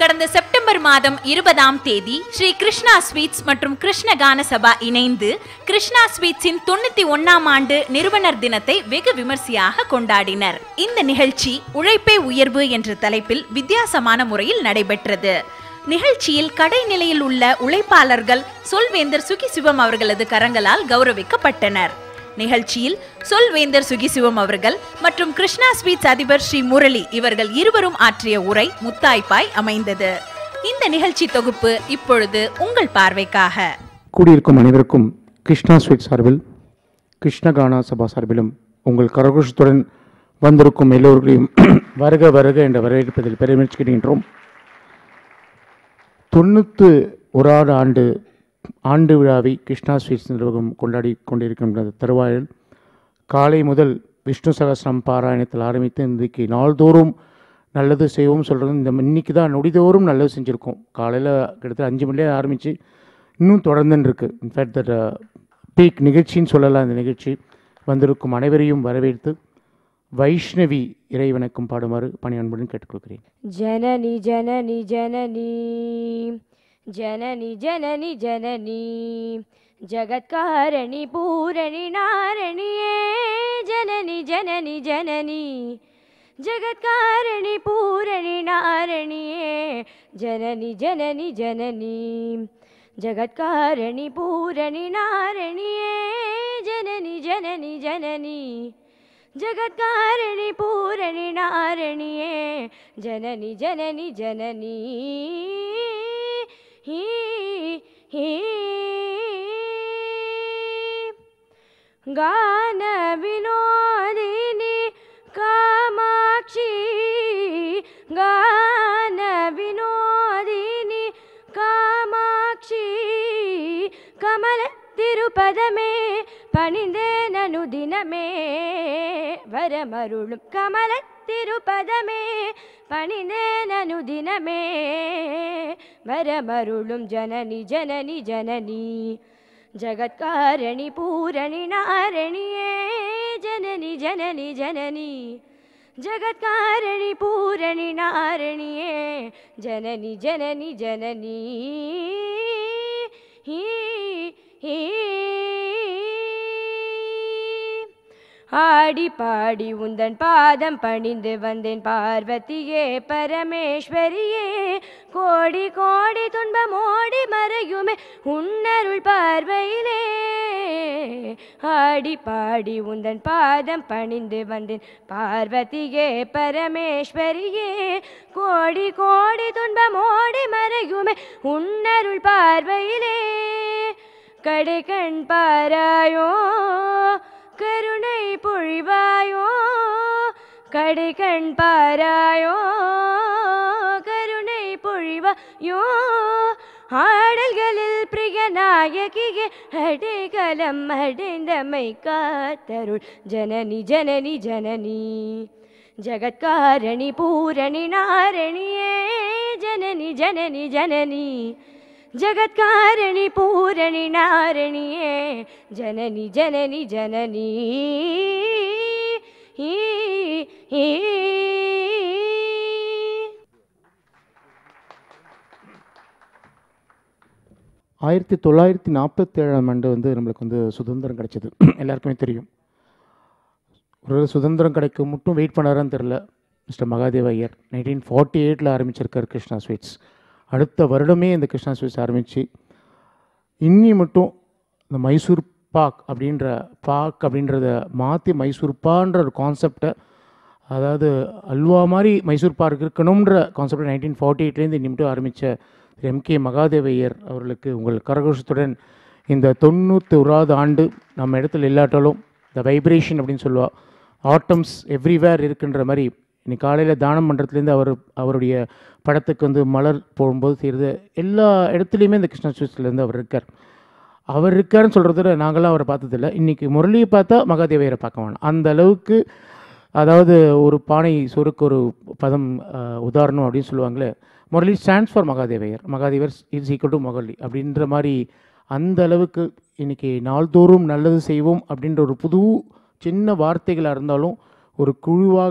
கடந்த செப்டம்பர் மாதம் இருபதாம் தேதி ஸ்ரீ கிருஷ்ணா ஸ்வீட்ஸ் மற்றும் கிருஷ்ண கான சபா இணைந்து கிருஷ்ணா ஸ்வீட்ஸின் தொண்ணூத்தி ஒன்னாம் ஆண்டு நிறுவனர் தினத்தை வெகு விமர்சையாக கொண்டாடினர் இந்த நிகழ்ச்சி உழைப்பே உயர்வு என்ற தலைப்பில் வித்தியாசமான முறையில் நடைபெற்றது நிகழ்ச்சியில் கடை நிலையில் உள்ள உழைப்பாளர்கள் சொல்வேந்தர் சுகி சிவம் அவர்களது கரங்களால் கௌரவிக்கப்பட்டனர் நிகழ்ச்சியில் சொல்வேந்தர் சுகிசிவம் அவர்கள் மற்றும் கிருஷ்ணா ஸ்வீட்ஸ் அதிபர் ஸ்ரீ முரளி இவர்கள் இருவரும் ஆற்றிய உரை முத்தாய்ப்பாய் அமைந்தது இந்த நிகழ்ச்சி தொகுப்பு இப்பொழுது உங்கள் பார்வைக்காக கூடியிருக்கும் அனைவருக்கும் கிருஷ்ணா ஸ்வீட் சார்பில் கிருஷ்ணகானா சபா சார்பிலும் உங்கள் கரகோஷத்துடன் வந்திருக்கும் எல்லோர்களையும் வருக வருக என்ற வரவேற்பதில் பெருமிச்சுக்கின்றோம் தொண்ணூற்று ஓராறு ஆண்டு ஆண்டு விழாவை கிருஷ்ணா ஸ்வீட்ஸ் நிர்வாகம் கொண்டாடி கொண்டிருக்கின்ற தருவாயில் காலை முதல் விஷ்ணு சகஸ்ரம் பாராயணத்தில் ஆரம்பித்து இன்றைக்கு நாள்தோறும் நல்லது செய்வோம் சொல்கிறது இந்த இன்னைக்கு தான் நொடிதோறும் நல்லது செஞ்சுருக்கோம் காலையில் கிட்டத்தட்ட அஞ்சு மணிலே ஆரம்பித்து இன்னும் தொடர்ந்துன்னு இருக்குது இன்ஃபேக்ட் தட் பீக் நிகழ்ச்சின்னு சொல்லலாம் இந்த நிகழ்ச்சி வந்திருக்கும் அனைவரையும் வரவேற்று வைஷ்ணவி இறைவனுக்கும் பாடுமாறு பணி அன்புடன் கேட்டுக்கொள்கிறேன் जननि जननि जननी जननि जननि जननी जगत्कारणि पूरणि नारणिये जननि जननि जननी जगत्कारणि पूरणि नारणिये जननि जननि जननी जगत्कारणि पूरणि नारणिये जननि जननि जननी जगत्कारणि पूरणि नारणिये जननि जननि जननी ही ही गानविनोदिनी कामाक्षी गानविनोदिनी कामाक्षी कमल திருப்பதமே பணிந்தேன் அனுதினமே வரமருளும் கமல திருப்பதமே பணிந்தேன் அனுதினமே வரமருளும் ஜனனி ஜனனி ஜனனி ஜகத்காரணி பூரணி நாரணியே ஜனனி ஜனனி ஜனனி ஜகத்காரணி பூரணி நாரணியே ஜனனி ஜனனி ஜனனி ஹீ ஹீ ஆடி பாடி உந்தன் பாதம் பணிந்து வந்தேன் பார்வதியே பரமேஸ்வரியே கோடி கோடி துன்பம் ஓடி மறையுமே உன்னருள் பார்வையிலே ஆடி பாடி உந்தன் பாதம் பணிந்து வந்தேன் பார்வதியே பரமேஸ்வரியே கோடி கோடி துன்பம் ஓடி மறையுமே உன்னருள் பார்வையிலே கடை கண் பாராயோ கருணை பொழிவாயோ கடை கண் பாராயோ கருணை பொழிவாயோ ஆடல்களில் பிரிய நாயகியே அடைகலம் அடைந்தமை காத்தருள் ஜனனி ஜனனி ஜனனி ஜகத்காரணி பூரணி நாரணியே ஜனனி ஜனனி ஜனனி जगत्कारणि पूरणि नारणिये जननि जननि जननी ही ही ஆயிரத்தி தொள்ளாயிரத்தி நாற்பத்தேழாம் ஆண்டு வந்து நம்மளுக்கு வந்து சுதந்திரம் கிடைச்சது எல்லாருக்குமே தெரியும் ஒரு சுதந்திரம் கிடைக்க மட்டும் வெயிட் பண்ணாரான்னு தெரில mister Mahadeva Iyer nineteen forty எயிட்டில் ஆரம்பிச்சிருக்கார் கிருஷ்ணா ஸ்வீட்ஸ் அடுத்த வருடமே இந்த கிருஷ்ணா ஸ்வீட்ஸ் ஆரம்பித்து இன்னி மட்டும் இந்த மைசூர் பாக் அப்படின்ற பாக் அப்படின்றத மாற்றி மைசூர் பான்ற ஒரு கான்செப்டை அதாவது அல்வா மாதிரி மைசூர் பாக் இருக்கணுன்ற கான்செப்டை நைன்டீன் ஃபார்ட்டி எயிட்லேருந்து இன்னி மட்டும் ஆரம்பித்த திரு எம் கே மகாதேவையர் அவர்களுக்கு உங்கள் கரகோஷத்துடன் இந்த தொண்ணூற்றி ஓராவது ஆண்டு நம்ம இடத்துல இல்லாட்டாலும் இந்த வைப்ரேஷன் அப்படின்னு சொல்லுவா ஆட்டம்ஸ் எவ்ரிவேர் இருக்குன்ற மாதிரி இன்னைக்கு காலையில் தானம் பண்ணுறதுலேருந்து அவர் அவருடைய படத்துக்கு வந்து மலர் போடும்போது செய்கிறது எல்லா இடத்துலையுமே இந்த கிருஷ்ணா ஸ்வீட்ஸ்லேருந்து அவர் இருக்கார் அவர் இருக்காருன்னு சொல்கிறத நாங்களாம் அவரை பார்த்ததில்ல இன்றைக்கி முரளியை பார்த்தா மகாதேவையரை பார்க்க வேணாம் அந்த அளவுக்கு அதாவது ஒரு பானை சொருக்கு ஒரு பதம் அஹ், உதாரணம் அப்படின்னு சொல்லுவாங்களே Murali stands for Mahadevaiyer Mahadevar is equal to Murali அப்படின்ற மாதிரி அந்த அளவுக்கு இன்றைக்கி நாள்தோறும் நல்லது செய்வோம் அப்படின்ற ஒரு புது சின்ன வார்த்தைகளாக இருந்தாலும் ஒரு குழுவாக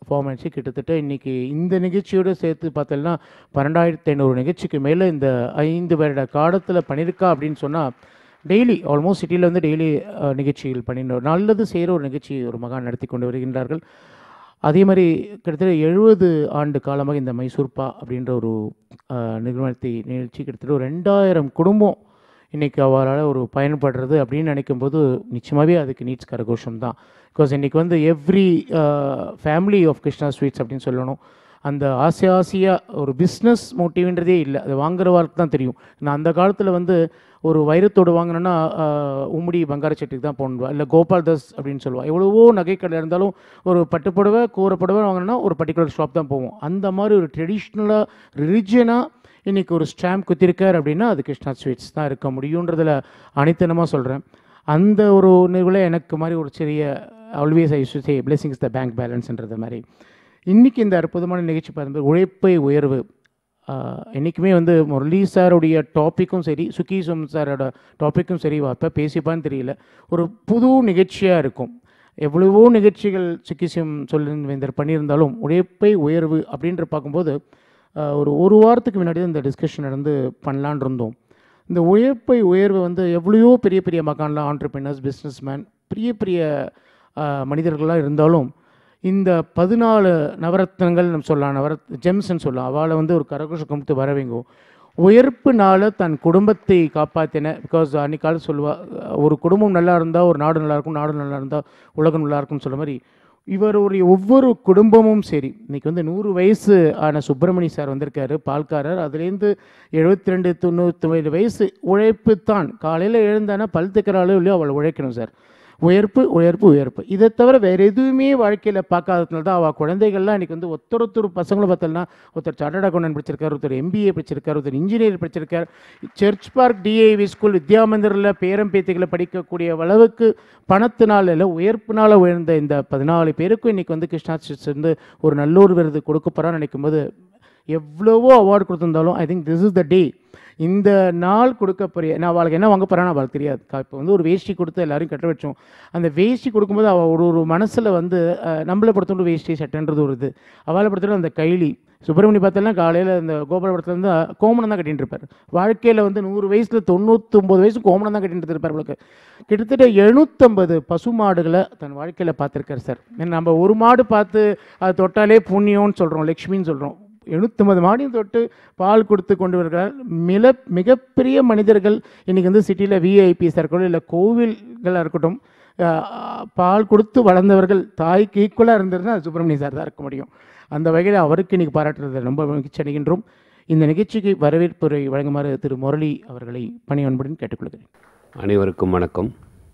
ஃபார்ம் ஆயிடுச்சு கிட்டத்தட்ட இன்றைக்கி இந்த நிகழ்ச்சியோடு சேர்த்து பார்த்தோம்னா பன்னெண்டாயிரத்தி ஐநூறு நிகழ்ச்சிக்கு மேலே இந்த ஐந்து வருட காலத்தில் பண்ணியிருக்கா அப்படின்னு சொன்னால் டெய்லி ஆல்மோஸ்ட் சிட்டியில் வந்து டெய்லி நிகழ்ச்சிகள் பண்ணிட்டு நல்லது செய்கிற ஒரு நிகழ்ச்சி ஒரு மகான் நடத்தி கொண்டு வருகின்றார்கள் அதே மாதிரி கிட்டத்தட்ட எழுபது ஆண்டு காலமாக இந்த மைசூர்பா அப்படின்ற ஒரு அஹ், நிறுவனத்தை நிகழ்ச்சி கிட்டத்தட்ட ஒரு ரெண்டாயிரம் குடும்பம் இன்றைக்கி அவரால் ஒரு பயன்படுறது அப்படின்னு நினைக்கும்போது நிச்சயமாகவே அதுக்கு நீட்ஸ் கரகோஷம் தான் பிகாஸ் இன்றைக்கி வந்து every family of Krishna sweets அப்படின்னு சொல்லணும் அந்த ஆசை ஆசையாக ஒரு பிஸ்னஸ் மோட்டிவ்ன்றதே இல்லை அது வாங்குறவாருக்கு தான் தெரியும் நான் அந்த காலத்தில் வந்து ஒரு வைரத்தோடு வாங்கினோன்னா உம்முடி பங்காரச்செட்டுக்கு தான் போகணும் இல்லை கோபால் தாஸ் அப்படின்னு சொல்லுவாள் எவ்வளவோ நகைக்கடை இருந்தாலும் ஒரு பட்டுப்புடவை கூரைப்புடவை வாங்கினோன்னா ஒரு பர்டிகுலர் ஷாப் தான் போவோம் அந்த மாதிரி ஒரு ட்ரெடிஷ்னலாக ரிலிஜியனாக இன்றைக்கி ஒரு ஸ்டாம்ப் குத்திருக்கார் அப்படின்னா அது கிருஷ்ணா ஸ்வீட்ஸ் தான் இருக்க முடியுன்றதில் அனைத்தனமாக சொல்கிறேன் அந்த ஒரு நிகழ்வில் எனக்கு மாதிரி ஒரு சிறிய always I should say blessings the bank பேலன்ஸ்ன்றது மாதிரி இன்றைக்கி இந்த அற்புதமான நிகழ்ச்சி பார்க்கும்போது உழைப்பை உயர்வு ஆஹ், என்றைக்குமே வந்து முரளி சாருடைய டாப்பிக்கும் சரி சுகி சோம் சாரோட டாப்பிக்கும் சரி அப்போ பேசிப்பான்னு தெரியல ஒரு புது நிகழ்ச்சியாக இருக்கும் எவ்வளவோ நிகழ்ச்சிகள் சுக்கிசியம் சொல்லிவேந்தர் பண்ணியிருந்தாலும் உழைப்பை உயர்வு அப்படின்ற பார்க்கும்போது ஆஹ், ஒரு ஒரு வாரத்துக்கு முன்னாடி தான் இந்த டிஸ்கஷன் நடந்து பண்ணலான் இருந்தோம் இந்த உழைப்பை உயர்வு வந்து எவ்வளையோ பெரிய பெரிய மகான்லாம் ஆண்டர்பிரினர்ஸ் பிஸ்னஸ்மேன் பெரிய பெரிய ஆஹ், மனிதர்களாக இருந்தாலும் இந்த பதினாலு நவரத்னங்கள் நம்ம சொல்லலாம் நவரத் ஜெம்ஸ்ன்னு சொல்லலாம் அவளை வந்து ஒரு கரகோஷ கும்பிட்டு வரவைங்கோ உயர்ப்புனால தன் குடும்பத்தை காப்பாற்றின பிகாஸ் அன்னைக்கால சொல்லுவா ஒரு குடும்பம் நல்லா இருந்தால் ஒரு நாடு நல்லா இருக்கும் நாடு நல்லா இருந்தால் உலகம் நல்லா இருக்கும்னு சொல்ல மாதிரி இவருடைய ஒவ்வொரு குடும்பமும் சரி இன்னைக்கு வந்து நூறு வயசு ஆன சுப்பிரமணி சார் வந்திருக்காரு பால்காரர் அதுலேருந்து எழுபத்தி ரெண்டு தொண்ணூற்றி வயசு உழைப்பு தான் காலையில் எழுந்தானா பல் தைக்கிறாளோ இல்லையோ அவள் உழைக்கணும் சார் உயர்ப்பு உயர்ப்பு உயர்ப்பு இதை தவிர வேறு எதுவுமே வாழ்க்கையில் பார்க்காததுனால தான் அவள் குழந்தைகள்லாம் இன்றைக்கி வந்து ஒருத்தர் ஒருத்தர் பசங்களும் பார்த்தோம்னா ஒருத்தர் சார்ட்டர்ட் அக்கௌண்டன்ட் படிச்சிருக்காரு ஒருத்தர் எம்பிஏ படிச்சிருக்காரு ஒருத்தர் இன்ஜினியர் படிச்சிருக்கார் சர்ச் பார்க் டிஏவி ஸ்கூல் வித்யாமந்திரில் பேரம் பேத்திகளை படிக்கக்கூடிய அளவுக்கு பணத்தினால இல்லை உயர்ப்பினால் உயர்ந்த இந்த பதினாலு பேருக்கும் இன்றைக்கி வந்து கிருஷ்ணா ஸ்ட்ரீட்ஸ் வந்து ஒரு நல்லூர் விருது கொடுக்க போகிறான்னு நினைக்கும் போது எவ்வளவோ அவார்டு கொடுத்துருந்தாலும் I think this is the day இந்த நாள் கொடுக்க போறிய நான் அவளுக்கு என்ன வாங்க போகிறான்னு அவளுக்கு தெரியாது இப்போ வந்து ஒரு வேஷ்டி கொடுத்து எல்லாரும் கட்ட வச்சோம் அந்த வேஷ்டி கொடுக்கும்போது அவள் ஒரு ஒரு மனசில் வந்து அஹ், நம்மளை பொறுத்தவரை வேஷ்டி சட்டைன்றது ஒரு இது அவளை பொறுத்தவரை அந்த கைலி சுப்பிரமணி பார்த்தோம்னா காலையில் இந்த கோபாலபுரத்தில் வந்து கோமணம் தான் கட்டிட்டு இருப்பார் வாழ்க்கையில் வந்து நூறு வயசில் தொண்ணூத்தொம்பது வயசு கோமணம் தான் கட்டிட்டு இருப்பார் அவளுக்கு கிட்டத்தட்ட எழுநூற்றம்பது பசுமாடுகளை தன் வாழ்க்கையில் பார்த்துருக்காரு சார் ஏன்னா நம்ம ஒரு மாடு பார்த்து அது தொட்டாலே புண்ணியம்னு சொல்கிறோம் லக்ஷ்மின்னு சொல்கிறோம் எழுநூற்றம்பது மாடியும் தொட்டு பால் கொடுத்து கொண்டு வருகிறார் மிக மிகப்பெரிய மனிதர்கள் இன்றைக்கி வந்து சிட்டியில் விஐபிஸாக இருக்கட்டும் இல்லை கோவில்களாக இருக்கட்டும் அஹ், பால் கொடுத்து வளர்ந்தவர்கள் தாய்க்கு ஈக்குவலாக இருந்ததுன்னா அது சுப்பிரமணிய சார் தான் இருக்க முடியும் அந்த வகையில் அவருக்கு இன்றைக்கி பாராட்டுறது ரொம்ப மகிழ்ச்சி அடைகின்றோம் இந்த நிகழ்ச்சிக்கு வரவேற்புரை வழங்குமாறு திரு முரளி அவர்களை பணி அன்புடன் கேட்டுக்கொள்கிறேன் அனைவருக்கும் வணக்கம்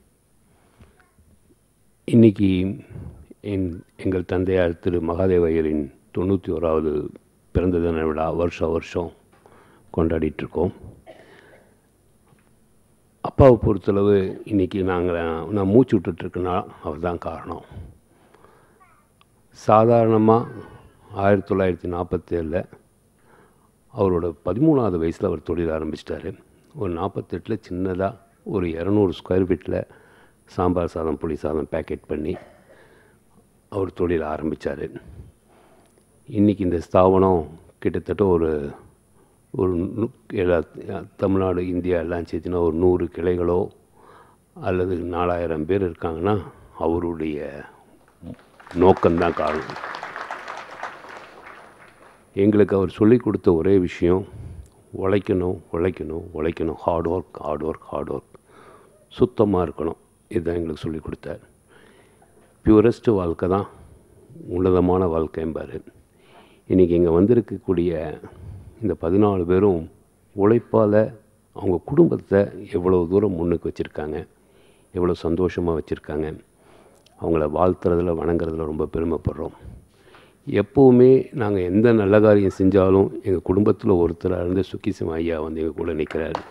இன்னைக்கு என் எங்கள் தந்தையார் திரு மகாதேவையரின் தொண்ணூற்றி ஓராவது பிறந்த தின விழா வருஷம் வருஷம் கொண்டாடிட்டு இருக்கோம் அப்பாவை பொறுத்தளவு இன்றைக்கி நாங்கள் நான் மூச்சு விட்டுட்ருக்கேன்னா அவர் தான் காரணம் சாதாரணமாக ஆயிரத்தி தொள்ளாயிரத்தி நாற்பத்தேழில் அவரோட பதிமூணாவது வயசில் அவர் தொழில் ஆரம்பிச்சிட்டாரு ஒரு நாற்பத்தெட்டில் சின்னதாக ஒரு இரநூறு ஸ்கொயர் ஃபீட்டில் சாம்பார் சாதம் புளி சாதம் பேக்கெட் பண்ணி அவர் தொழில் ஆரம்பித்தார் இன்றைக்கி இந்த ஸ்தாபனம் கிட்டத்தட்ட ஒரு ஒரு நு- எல்லா தமிழ்நாடு இந்தியா எல்லாம் சேர்த்துனா ஒரு நூறு கிளைகளோ அல்லது நாலாயிரம் பேர் இருக்காங்கன்னா அவருடைய நோக்கம்தான் காரணம் எங்களுக்கு அவர் சொல்லிக் கொடுத்த ஒரே விஷயம் உழைக்கணும் உழைக்கணும் உழைக்கணும் hard work hard work hard work சுத்தமாக இருக்கணும் இதுதான் எங்களுக்கு சொல்லிக் கொடுத்தார் பியூரஸ்ட் வாழ்க்கை தான் உன்னதமான வாழ்க்கைம்பார் இன்றைக்கி இங்கே வந்திருக்கக்கூடிய இந்த பதினாலு பேரும் உழைப்பால் அவங்க குடும்பத்தை எவ்வளோ தூரம் முன்னுக்கு வச்சுருக்காங்க எவ்வளோ சந்தோஷமாக வச்சுருக்காங்க அவங்கள வாழ்த்துறதுல வணங்குறதுல ரொம்ப பெருமைப்படுறோம் எப்போவுமே நாங்கள் எந்த நல்ல காரியம் செஞ்சாலும் எங்கள் குடும்பத்தில் ஒருத்தராக இருந்து சுக்கிசிம் ஐயா வந்து எங்கள் கூட நிற்கிறாரு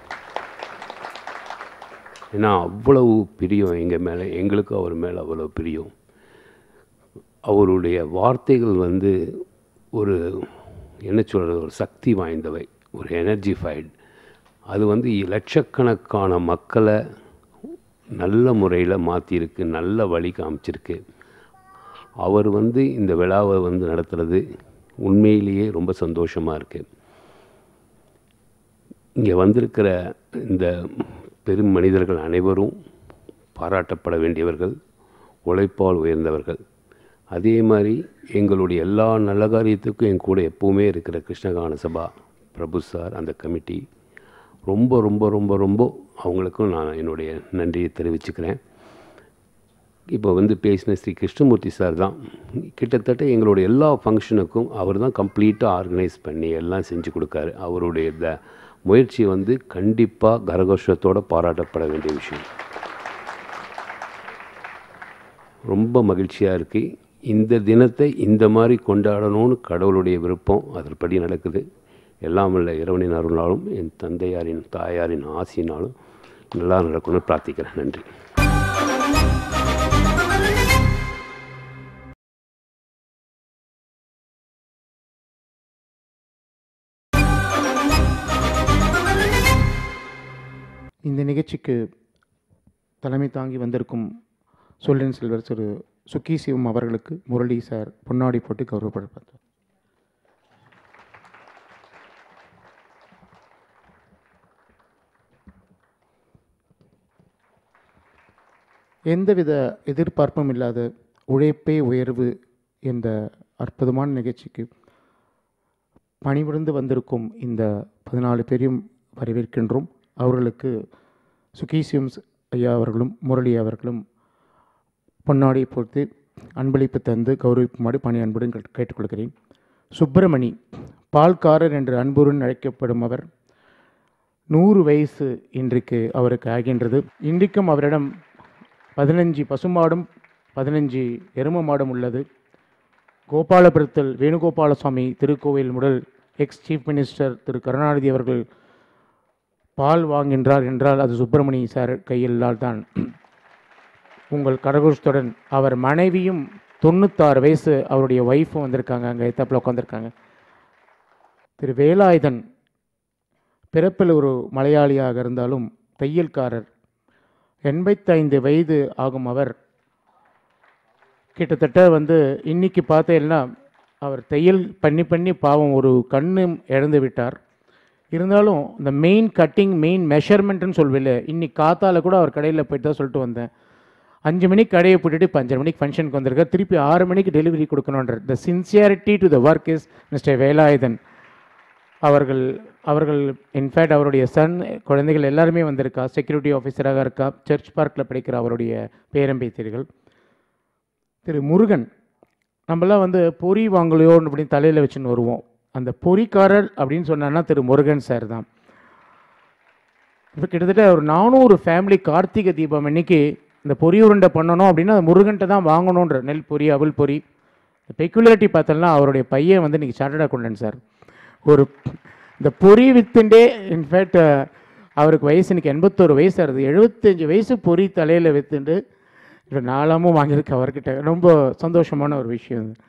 ஏன்னா அவ்வளவு பிரியம் எங்கள் மேலே எங்களுக்கும் அவர் மேலே அவ்வளோ பிரியம் அவருடைய வார்த்தைகள் வந்து ஒரு என்ன சொல்கிறது ஒரு சக்தி வாய்ந்தவை ஒரு எனர்ஜிஃபைடு அது வந்து லட்சக்கணக்கான மக்களை நல்ல முறையில் மாற்றிருக்கு நல்ல வழி காமிச்சிருக்கு அவர் வந்து இந்த விழாவை வந்து நடத்துறது உண்மையிலேயே ரொம்ப சந்தோஷமாக இருக்குது இங்கே வந்திருக்கிற இந்த பெரும் மனிதர்கள் அனைவரும் பாராட்டப்பட வேண்டியவர்கள் உழைப்பால் உயர்ந்தவர்கள் அதே மாதிரி எங்களுடைய எல்லா நல்ல காரியத்துக்கும் என் கூட எப்போவுமே இருக்கிற கிருஷ்ணகான சபா பிரபு சார் அந்த கமிட்டி ரொம்ப ரொம்ப ரொம்ப ரொம்ப அவங்களுக்கும் நான் என்னுடைய நன்றியை தெரிவிச்சுக்கிறேன் இப்போ வந்து பேசின ஸ்ரீ கிருஷ்ணமூர்த்தி சார் தான் கிட்டத்தட்ட எங்களுடைய எல்லா ஃபங்க்ஷனுக்கும் அவர் தான் கம்ப்ளீட்டாக ஆர்கனைஸ் பண்ணி எல்லாம் செஞ்சு கொடுக்காரு அவருடைய இந்த முயற்சி வந்து கண்டிப்பாக கரகோஷத்தோடு பாராட்டப்பட வேண்டிய விஷயம் ரொம்ப மகிழ்ச்சியாக இருக்குது இந்த தினத்தை இந்த மாதிரி கொண்டாடணும்னு கடவுளுடைய விருப்பம் அதன்படி நடக்குது எல்லாம் உள்ள இறைவனின் அருளாலும் என் தந்தையாரின் தாயாரின் ஆசியினாலும் நல்லா நடக்கணும்னு பிரார்த்திக்கிறேன் நன்றி இந்த நிகழ்ச்சிக்கு தலைமை தாங்கி வந்திருக்கும் சொல்லின் செல்வர் திரு சுக்கி சிவம் அவர்களுக்கு முரளி சார் பொன்னாடி போட்டு கௌரவப்படுத்தார் எந்தவித எதிர்பார்ப்பும் இல்லாத உழைப்பே உயர்வு என்ற அற்புதமான நிகழ்ச்சிக்கு பணிபுரிந்து வந்திருக்கும் இந்த பதினாலு பேரையும் வரவேற்கின்றோம் அவர்களுக்கு சுகீசியம் ஐயா அவர்களும் முரளி அவர்களும் பொன்னாடி பொறுத்து அன்பளிப்பு தந்து கௌரவிக்குமாறு பணி அன்புடன் கேட்டு- கேட்டுக்கொள்கிறேன் சுப்பிரமணி பால்காரர் என்று அன்புடன் அழைக்கப்படும் அவர் நூறு வயசு இன்றைக்கு அவருக்கு ஆகின்றது இன்றைக்கும் அவரிடம் பதினஞ்சு பசுமாடும் பதினஞ்சு எரும மாடும் உள்ளது கோபாலபுரத்தில் வேணுகோபாலசுவாமி திருக்கோவில் முதல் ex chief minister Thiru Karunanidhi அவர்கள் பால் வாங்கின்றார் என்றால் அது சுப்பிரமணி சார் கையிலால் தான் உங்கள் கடகோஷத்துடன் அவர் மனைவியும் தொண்ணூத்தாறு வயசு அவருடைய ஒய்ஃபும் வந்திருக்காங்க அங்கே எத்தாப்பில் உட்காந்துருக்காங்க திரு வேலாயுதன் பிறப்பில் ஒரு மலையாளியாக இருந்தாலும் தையல்காரர் எண்பத்தைந்து வயது ஆகும் அவர் கிட்டத்தட்ட வந்து இன்னைக்கு பார்த்தேன்னா அவர் தையல் பண்ணி பண்ணி பாவம் ஒரு கண்ணு இழந்து விட்டார் இருந்தாலும் இந்த மெயின் கட்டிங் மெயின் மெஷர்மெண்ட்னு சொல்வில்ல இன்னைக்கு காத்தால கூட அவர் கடையில் போயிட்டு தான் சொல்லிட்டு வந்தேன் அஞ்சு மணிக்கு கடையை போட்டுட்டு இப்போ அஞ்சரை மணிக்கு ஃபங்க்ஷனுக்கு வந்திருக்கார் திருப்பி ஆறு மணிக்கு டெலிவரி கொடுக்கணுன்ற the sincerity to the work is mister Velayudhan அவர்கள் அவர்கள் இன்ஃபேக்ட் அவருடைய சன் குழந்தைகள் எல்லாருமே வந்திருக்கா செக்யூரிட்டி ஆஃபீஸராக இருக்கா சர்ச் பார்க்கில் படிக்கிற அவருடைய பேரம்பேத்தியர்கள் திரு முருகன் நம்மலாம் வந்து பொறி வாங்கலையோன்னு அப்படின்னு தலையில் வச்சுன்னு வருவோம் அந்த பொறிக்காரர் அப்படின்னு சொன்னான்னா திரு முருகன் சார் தான் இப்போ கிட்டத்தட்ட ஒரு நானூறு ஃபேமிலி கார்த்திகை தீபம் அன்னைக்கு இந்த பொரி உருண்டை பண்ணணும் அப்படின்னா அது முருகன்ட்ட தான் வாங்கணுன்ற நெல் பொரி அவல் பொரி பெக்குலாரிட்டி பார்த்தோம்னா அவருடைய பையன் வந்து இன்னைக்கு சார்ட்டர்ட் அக்கௌண்டன்ட் சார் ஒரு இந்த பொரி வித்துண்டே இன்ஃபேக்ட் அவருக்கு வயசு இன்னைக்கு எண்பத்தோரு வயசு ஆகுது எழுபத்தஞ்சு வயசு பொரி தலையில் வித்துண்டு இப்போ நாளாமும் வாங்கியிருக்கு அவர்கிட்ட ரொம்ப சந்தோஷமான ஒரு விஷயம் இது.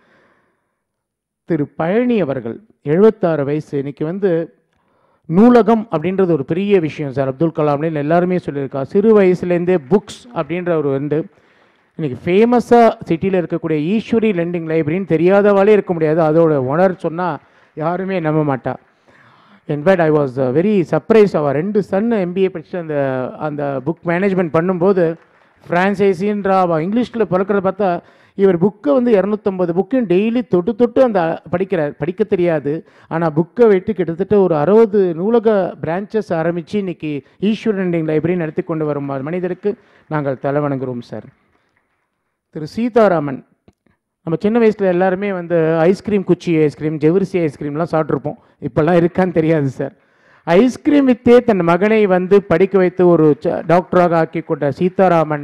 திரு பழனி அவர்கள் எழுபத்தாறு வயசு இன்னைக்கு வந்து நூலகம் அப்படின்றது ஒரு பெரிய விஷயம் சார் அப்துல் கலாம்னு எல்லாருமே சொல்லியிருக்கா சிறு வயசுலேருந்தே புக்ஸ் அப்படின்ற ஒரு வந்து இன்னைக்கு ஃபேமஸாக சிட்டியில் இருக்கக்கூடிய ஈஸ்வரி லெண்டிங் லைப்ரரின்னு தெரியாதவாளே இருக்க முடியாது அதோட ஓனர் சொன்னால் யாருமே நம்ப மாட்டா in fact I was very surprise அவள் ரெண்டு சன் எம்பிஏ படிச்சு அந்த அந்த புக் மேனேஜ்மெண்ட் பண்ணும்போது ஃப்ரான்சைஸின்றா அவள் இங்கிலீஷில் பிறக்கிறத பார்த்தா இவர் புக்கை வந்து இரநூத்தம்பது புக்கையும் டெய்லி தொட்டு தொட்டு அந்த படிக்கிறார் படிக்க தெரியாது ஆனால் புக்கை விட்டு கிட்டத்தட்ட ஒரு அறுபது நூலக பிரான்ச்சஸ் ஆரம்பித்து இன்னைக்கு ஈஸ்வரன் லைப்ரரி நடத்தி கொண்டு வரும் மனிதருக்கு நாங்கள் தலை வணங்குகிறோம் சார் திரு சீதாராமன் நம்ம சின்ன வயசில் எல்லாருமே வந்து ஐஸ்கிரீம் குச்சி ஐஸ்கிரீம் ஜெவரிசி ஐஸ்கிரீம்லாம் சாப்பிட்ருப்போம் இப்போல்லாம் இருக்கான்னு தெரியாது சார் ஐஸ்கிரீம் வித்தே தன் மகனை வந்து படிக்க வைத்து ஒரு ச- டாக்டராக ஆக்கி கொண்ட சீதாராமன்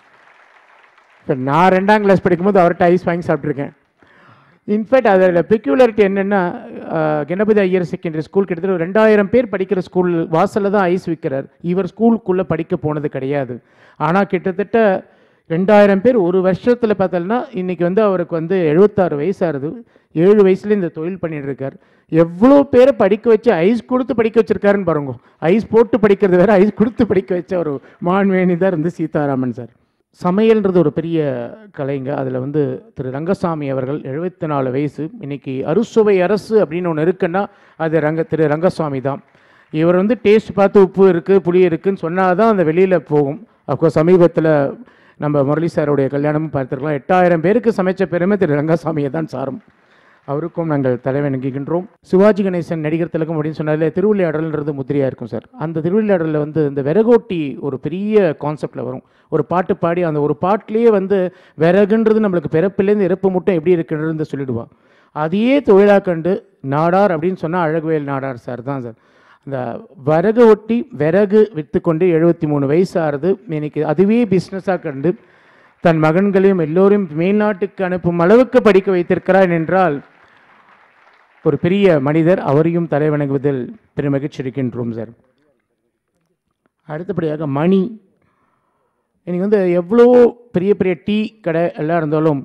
இப்ப நான் ரெண்டாம் கிளாஸ் படிக்கும்போது அவர்கிட்ட ஐஸ் வாங்கி சாப்பிட்ருக்கேன் இன்ஃபேக்ட் அதில் பெக்யூலாரிட்டி என்னென்னா கணபதி ஐயர் செகண்டரி ஸ்கூல் கிட்டத்தட்ட ஒரு ரெண்டாயிரம் பேர் படிக்கிற ஸ்கூல் வாசலில் தான் ஐஸ் விற்கிறார் இவர் ஸ்கூலுக்குள்ளே படிக்க போனது கிடையாது ஆனால் கிட்டத்தட்ட ரெண்டாயிரம் பேர் ஒரு வருஷத்தில் பார்த்தோம்னா இன்றைக்கி வந்து அவருக்கு வந்து எழுபத்தாறு வயசாகுது ஏழு வயசுல இந்த தொழில் பண்ணிட்டு இருக்கார் எவ்வளோ பேரை படிக்க வச்சு ஐஸ் கொடுத்து படிக்க வச்சிருக்காருன்னு பாருங்க ஐஸ் போட்டு படிக்கிறது வேற ஐஸ் கொடுத்து படிக்க வச்ச ஒரு மான்வேணி தான் இருந்து சீதாராமன் சார் சமையல்ன்றது ஒரு பெரிய கலைங்க அதில் வந்து திரு ரங்கசாமி அவர்கள் எழுபத்தி நாலு வயசு இன்னைக்கு அறுசுவை அரசு அப்படின்னு ஒன்று இருக்குன்னா அது ரங்க திரு ரங்கசாமி தான் இவர் வந்து டேஸ்ட் பார்த்து உப்பு இருக்குது புளி இருக்குன்னு சொன்னால் தான் அந்த வெளியில் போகும் அப்கோர்ஸ் சமீபத்தில் நம்ம முரளி சாருடைய கல்யாணமும் பார்த்துருக்கலாம் எட்டாயிரம் பேருக்கு சமைச்ச பெருமை திரு ரங்கசாமியை தான் சாரும் அவருக்கும் நாங்கள் தலைவணங்குகின்றோம் சிவாஜி கணேசன் நடிகர் திலகம் அப்படின்னு சொன்னாலே திருவிளையாடல்ன்றது முத்திரையாக இருக்கும் சார் அந்த திருவிளையாடலில் வந்து இந்த விறகோட்டி ஒரு பெரிய கான்செப்டில் வரும் ஒரு பாட்டு பாடி அந்த ஒரு பாட்டிலேயே வந்து விறகுன்றது நம்மளுக்கு பிறப்பிலேருந்து இறப்பு மட்டும் எப்படி இருக்குன்றது சொல்லிடுவான் அதையே தொழிலாக கண்டு நாடார் அப்படின்னு சொன்னால் அழகுவேல் நாடார் சார் தான் சார் அந்த விறகு ஒட்டி விறகு விற்றுக்கொண்டு எழுபத்தி மூணு வயசு ஆறுது இன்னைக்கு அதுவே பிஸ்னஸாக கண்டு தன் மகன்களையும் எல்லோரையும் மேல்நாட்டுக்கு அனுப்பும் அளவுக்கு படிக்க வைத்திருக்கிறார் என்றால் ஒரு பெரிய மனிதர் அவரையும் தலைவணங்குவதில் பெரும் மகிழ்ச்சி இருக்கின்றோம் சார் அடுத்தபடியாக மணி இன்னைக்கு வந்து எவ்வளோ பெரிய பெரிய டீ கடை எல்லாம் இருந்தாலும்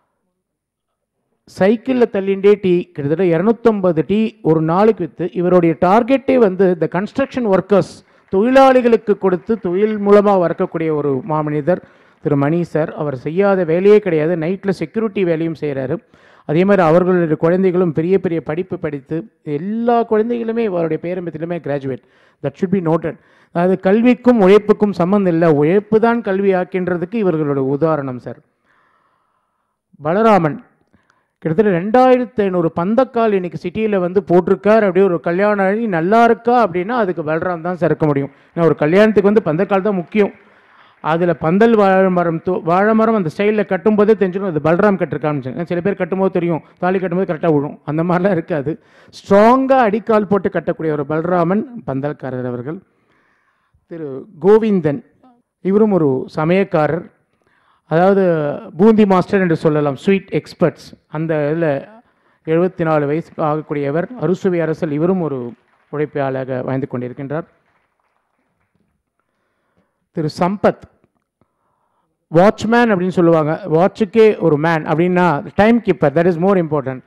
சைக்கிளில் தள்ளிண்டே டீ கிட்டத்தட்ட இரநூத்தம்பது டீ ஒரு நாளைக்கு விற்று இவருடைய டார்கெட்டே வந்து இந்த கன்ஸ்ட்ரக்ஷன் ஒர்க்கர்ஸ் தொழிலாளிகளுக்கு கொடுத்து தொழில் மூலமாக வரக்கூடிய ஒரு மாமனிதர் திரு மணி சார் அவர் செய்யாத வேலையே கிடையாது நைட்டில் செக்யூரிட்டி வேலையும் செய்கிறாரு அதே மாதிரி அவர்களுடைய குழந்தைகளும் பெரிய பெரிய படிப்பு படித்து எல்லா குழந்தைகளுமே அவருடைய பேரம்பத்திலுமே graduate that should be noted அதாவது கல்விக்கும் உழைப்புக்கும் சம்மந்தம் இல்லை உழைப்பு தான் கல்வி ஆக்கின்றதுக்கு இவர்களோட உதாரணம் சார் பலராமன் கிட்டத்தட்ட ரெண்டாயிரத்து ஐநூறு பந்தக்கால் இன்னைக்கு சிட்டியில் வந்து போட்டிருக்கார் அப்படியே ஒரு கல்யாணம் அழகி நல்லா இருக்கா அப்படின்னா அதுக்கு பலராம் தான் சார் இருக்க முடியும் ஏன்னா ஒரு கல்யாணத்துக்கு வந்து பந்தக்கால் தான் முக்கியம் அதில் பந்தல் வாழைமரம் தோ வாழைமரம் அந்த ஸ்டைலில் கட்டும்போதே தெரிஞ்சிடும் அது பலராம் கட்டிருக்கான்னு சில பேர் கட்டும்போது தெரியும் தாலி கட்டும்போது கரெக்டாக விழும் அந்த மாதிரிலாம் இருக்காது ஸ்ட்ராங்காக அடிக்கால் போட்டு கட்டக்கூடிய ஒரு பலராமன் பந்தல்காரர் அவர்கள் திரு கோவிந்தன் இவரும் ஒரு சமயக்காரர் அதாவது பூந்தி மாஸ்டர் என்று சொல்லலாம் ஸ்வீட் எக்ஸ்பர்ட்ஸ் அந்த இதில் எழுபத்தி நாலு வயசுக்கு ஆகக்கூடியவர் அறுசுவை அரசல் இவரும் ஒரு உழைப்பாளராக வாழ்ந்து கொண்டிருக்கின்றார் திரு சம்பத் வாட்ச்மேன் அப்படின்னு சொல்லுவாங்க வாட்சுக்கே ஒரு மேன் அப்படின்னா time keeper that is more important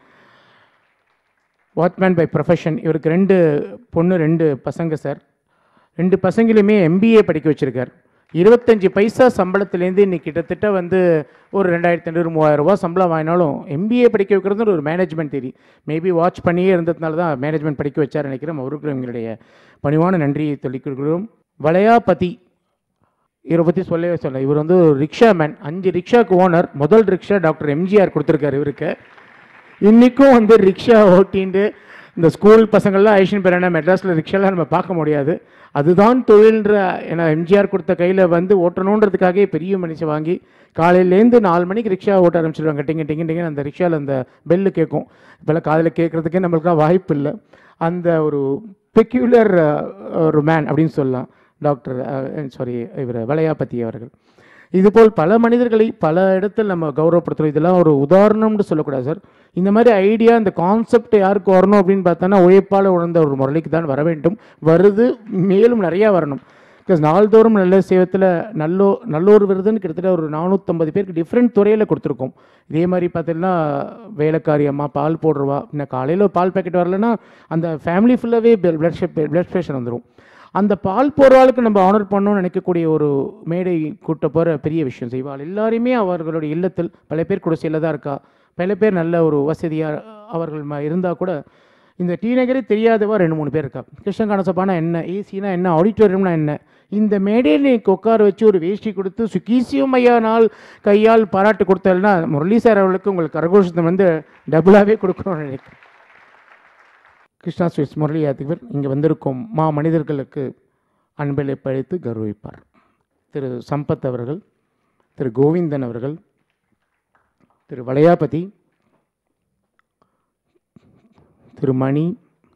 watchman by profession இவருக்கு ரெண்டு பொண்ணு ரெண்டு பசங்க சார் ரெண்டு பசங்களையுமே எம்பிஏ படிக்க வச்சுருக்கார் இருபத்தஞ்சி பைசா சம்பளத்துலேருந்து இன்னைக்கு கிட்டத்தட்ட வந்து ஒரு ரெண்டாயிரத்தி ஐநூறு மூவாயிரம் ரூபாய் சம்பளம் வாங்கினாலும் எம்பிஏ படிக்க வைக்கிறது ஒரு மேனேஜ்மெண்ட் தெரியும் மேபி வாட்ச் பண்ணியே இருந்ததுனால தான் மேனேஜ்மெண்ட் படிக்க வச்சார் நினைக்கிறோம் அவருக்கு எங்களுடைய பணிவான நன்றியை சொல்லிக்கொள்கிறோம் வளையாபதி இவரை பற்றி சொல்லவே சொல்ல இவர் வந்து ஒரு ரிக்ஷா மேன் அஞ்சு ரிக்ஷாக்கு ஓனர் முதல் ரிக்ஷா டாக்டர் எம்ஜிஆர் கொடுத்துருக்காரு இவருக்கு இன்றைக்கும் வந்து ரிக்ஷா ஓட்டின்ட்டு இந்த ஸ்கூல் பசங்கள்லாம் ஐஷன் பேரான மெட்ராஸில் ரிக்ஷாலாம் நம்ம பார்க்க முடியாது அதுதான் தொழில்ன்ற ஏன்னா எம்ஜிஆர் கொடுத்த கையில் வந்து ஓட்டணுன்றதுக்காகவே பெரிய மனுஷன் வாங்கி காலையிலேருந்து நாலு மணிக்கு ரிக்ஷா ஓட்ட ஆரம்பிச்சிடுவாங்க டிங்க டிங்க டிங்க அந்த ரிக்ஷாவில் அந்த பெல்லு கேட்கும் இப்போல்லாம் காதில் கேட்குறதுக்கே நம்மளுக்குலாம் வாய்ப்பு இல்லை அந்த ஒரு பெக்யூலர் ஒரு மேன் அப்படின்னு சொல்லலாம் டாக்டர் சாரி இவர் வளையாபதி அவர்கள் இதுபோல் பல மனிதர்களை பல இடத்தில் நம்ம கௌரவப்படுத்துகிறோம் இதெல்லாம் ஒரு உதாரணம்னு சொல்லக்கூடாது சார் இந்த மாதிரி ஐடியா இந்த கான்செப்ட் யாருக்கு வரணும் அப்படின்னு பார்த்தோன்னா உழைப்பால் உணர்ந்த ஒரு முரளிக்கு தான் வர வேண்டும் வருது மேலும் நிறையா வரணும் பிகாஸ் நாள்தோறும் நல்ல சேவத்தில் நல்லோ நல்லோர் விருதுன்னு கிட்டத்தட்ட ஒரு நானூற்றம்பது பேருக்கு டிஃப்ரெண்ட் துறையில் கொடுத்துருக்கோம் இதே மாதிரி பார்த்தீங்கன்னா வேலைக்காரி அம்மா பால் போடுறவா இன்னும் காலையில் பால் பேக்கெட் வரலன்னா அந்த ஃபேமிலி ஃபுல்லாகவே பிளட் பிளட் ப்ரெஷர் வந்துடும் அந்த பால் போடுறாளுக்கு நம்ம ஆனர் பண்ணணும்னு நினைக்கக்கூடிய ஒரு மேடை கூட்ட போகிற பெரிய விஷயம் செய்வாள் எல்லாருமே அவர்களுடைய இல்லத்தில் பல பேர் குடிசையில் தான் இருக்கா பல பேர் நல்ல ஒரு வசதியாக அவர்கள் இருந்தால் கூட இந்த டி நகரே தெரியாதவா ரெண்டு மூணு பேர் இருக்கா கிருஷ்ணகானசபானா என்ன ஏசினா என்ன ஆடிட்டோரியம்னா என்ன இந்த மேடையில் நீ உட்கார வச்சு ஒரு வேஷ்டி கொடுத்து சுகீசியம் ஐயா நாள் கையால் பாராட்டு கொடுத்தல்னா முரளி சார் அவர்களுக்கு உங்களுக்கு கரகோஷத்தை வந்து டபுளாகவே கொடுக்கணும்னு நினைக்கிறேன் கிருஷ்ணா ஸ்வீட்ஸ் முரளி அதிபர் இங்கே வந்திருக்கும் மா மனிதர்களுக்கு அன்பளை பழித்து கௌரவிப்பார் திரு சம்பத் அவர்கள் திரு கோவிந்தன் அவர்கள் திரு வளையாபதி திரு மணி